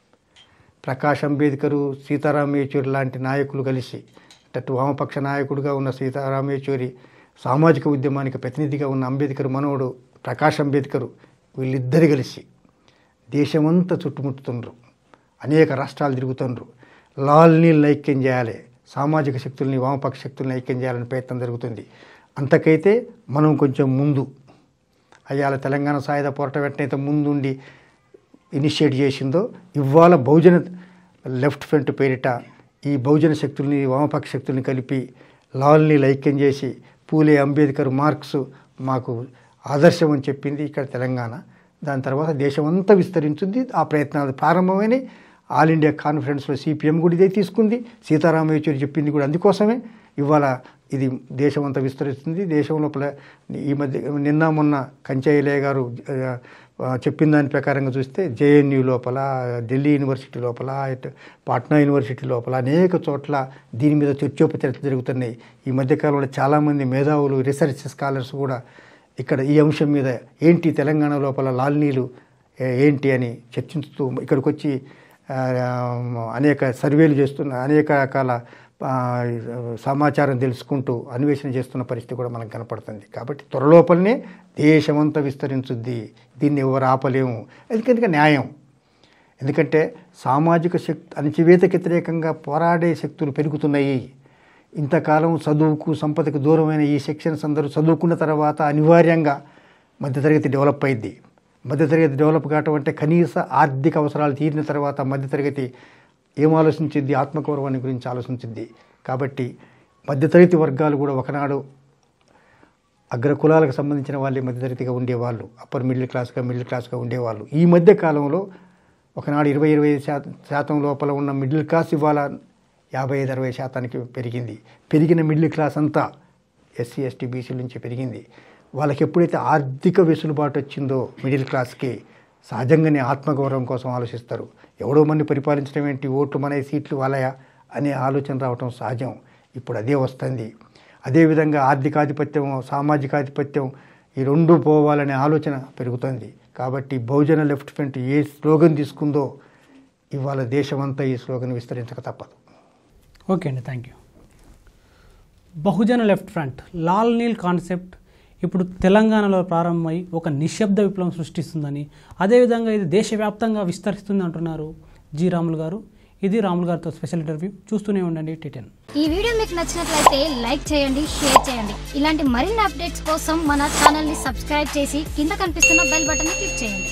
ప్రకాష్ అంబేద్కరు సీతారాం యేచూరి లాంటి నాయకులు కలిసి అటు వామపక్ష నాయకుడిగా ఉన్న సీతారాం యేచూరి సామాజిక ఉద్యమానికి ప్రతినిధిగా ఉన్న అంబేద్కర్ మనవడు ప్రకాష్ అంబేద్కరు వీళ్ళిద్దరు కలిసి దేశమంతా చుట్టుముట్టుతుండ్రు అనేక రాష్ట్రాలు తిరుగుతుండ్రు లాల్ని ఐక్యం చేయాలి సామాజిక శక్తుల్ని వామపక్ష శక్తుల్ని ఐక్యం చేయాలని ప్రయత్నం జరుగుతుంది అంతకైతే మనం కొంచెం ముందు అయ్యాల తెలంగాణ సాయుధ పోరాటం వెంటనే ముందుండి ఇనిషియేట్ చేసిందో ఇవాళ బహుజన లెఫ్ట్ ఫ్రంట్ పేరిట ఈ బహుజన శక్తుల్ని వామపక్ష శక్తుల్ని కలిపి లాల్ని ఐక్యం చేసి పూలే అంబేద్కర్ మార్క్స్ మాకు ఆదర్శం అని చెప్పింది ఇక్కడ తెలంగాణ దాని తర్వాత దేశమంతా విస్తరించింది ఆ ప్రయత్నాలు ప్రారంభమైనవి ఆల్ ఇండియా కాన్ఫరెన్స్లో సిపిఎం కూడా ఇదే తీసుకుంది సీతారామ యేచూరి చెప్పింది కూడా అందుకోసమే ఇవాళ ఇది దేశమంతా విస్తరిస్తుంది దేశం లోపల ఈ మధ్య నిన్న మొన్న కంచయ్యలే గారు ఆ, చెప్పిన దాని ప్రకారంగా చూస్తే జేఎన్యూ లోపల ఢిల్లీ యూనివర్సిటీ లోపల ఇటు పాట్నా యూనివర్సిటీ లోపల అనేక చోట్ల దీని మీద చర్చోపచర్చలు జరుగుతున్నాయి ఈ మధ్యకాలంలో చాలామంది మేధావులు రీసెర్చ్ స్కాలర్స్ కూడా ఇక్కడ ఈ అంశం మీద ఏంటి తెలంగాణ లోపల లాల్నీలు ఏ- ఏంటి అని చర్చించుతూ ఇక్కడికి వచ్చి ఆ, అనేక సర్వేలు చేస్తున్న అనేక రకాల ఆ, సమాచారం తెలుసుకుంటూ అన్వేషణ చేస్తున్న పరిస్థితి కూడా మనకు కనపడుతుంది కాబట్టి త్వరలోపలనే దేశమంతా విస్తరించుద్ది దీన్ని ఎవరు ఆపలేము ఎందుకంటే న్యాయం ఎందుకంటే సామాజిక శక్తి అణచివేతకు వ్యతిరేకంగా పోరాడే శక్తులు పెరుగుతున్నాయి ఇంతకాలం చదువుకు సంపదకు దూరమైన ఈ సెక్షన్స్ అందరూ చదువుకున్న తర్వాత అనివార్యంగా మధ్యతరగతి డెవలప్ అయింది మధ్యతరగతి డెవలప్ కావటం అంటే కనీస ఆర్థిక అవసరాలు తీరిన తర్వాత మధ్యతరగతి ఏం ఆలోచించింది ఆత్మగౌరవాన్ని గురించి ఆలోచించింది కాబట్టి మధ్యతరగతి వర్గాలు కూడా ఒకనాడు అగ్ర కులాలకు సంబంధించిన వాళ్ళే మధ్యతరగతిగా ఉండేవాళ్ళు అప్పర్ మిడిల్ క్లాస్గా మిడిల్ క్లాస్గా ఉండేవాళ్ళు ఈ మధ్య కాలంలో ఒకనాడు ఇరవై ఇరవై ఐదు శాతం శాతం లోపల ఉన్న మిడిల్ క్లాస్ ఇవాళ యాభై ఐదు అరవై శాతానికి పెరిగింది పెరిగిన మిడిల్ క్లాస్ అంతా ఎస్సీ ఎస్టీ బీసీల నుంచి పెరిగింది వాళ్ళకి ఎప్పుడైతే ఆర్థిక వెసులుబాటు వచ్చిందో మిడిల్ క్లాస్కి సహజంగానే ఆత్మగౌరవం కోసం ఆలోచిస్తారు ఎవడో మంది పరిపాలించడం ఏంటి ఓట్లు మన సీట్లు వాళ్ళయా అనే ఆలోచన రావటం సహజం ఇప్పుడు అదే వస్తుంది అదేవిధంగా ఆర్థికాధిపత్యం సామాజికాధిపత్యం ఈ రెండు పోవాలనే ఆలోచన పెరుగుతుంది కాబట్టి బహుజన లెఫ్ట్ ఫ్రంట్ ఏ స్లోగన్ తీసుకుందో ఇవాళ దేశమంతా ఈ స్లోగన్ విస్తరించక తప్పదు ఓకే అండి thank you Bahujan left front Lal Neel concept ఇప్పుడు తెలంగాణలో ప్రారంభమై ఒక నిశ్శబ్ద విప్లవం సృష్టిస్తుందని అదేవిధంగా ఇది దేశవ్యాప్తంగా విస్తరిస్తుంది అంటున్నారు జి రాములు గారు ఇది రాములు గారితో స్పెషల్ ఇంటర్వ్యూ చూస్తూనే ఉండండి టిటెన్ ఈ వీడియో మీకు నచ్చినట్లయితే లైక్ చేయండి షేర్ చేయండి ఇలాంటి మరిన్ని అప్డేట్స్ కోసం మన ఛానల్ ని సబ్స్క్రైబ్ చేసి కింద కనిపిస్తున్న బెల్ బటన్ ని క్లిక్ చేయండి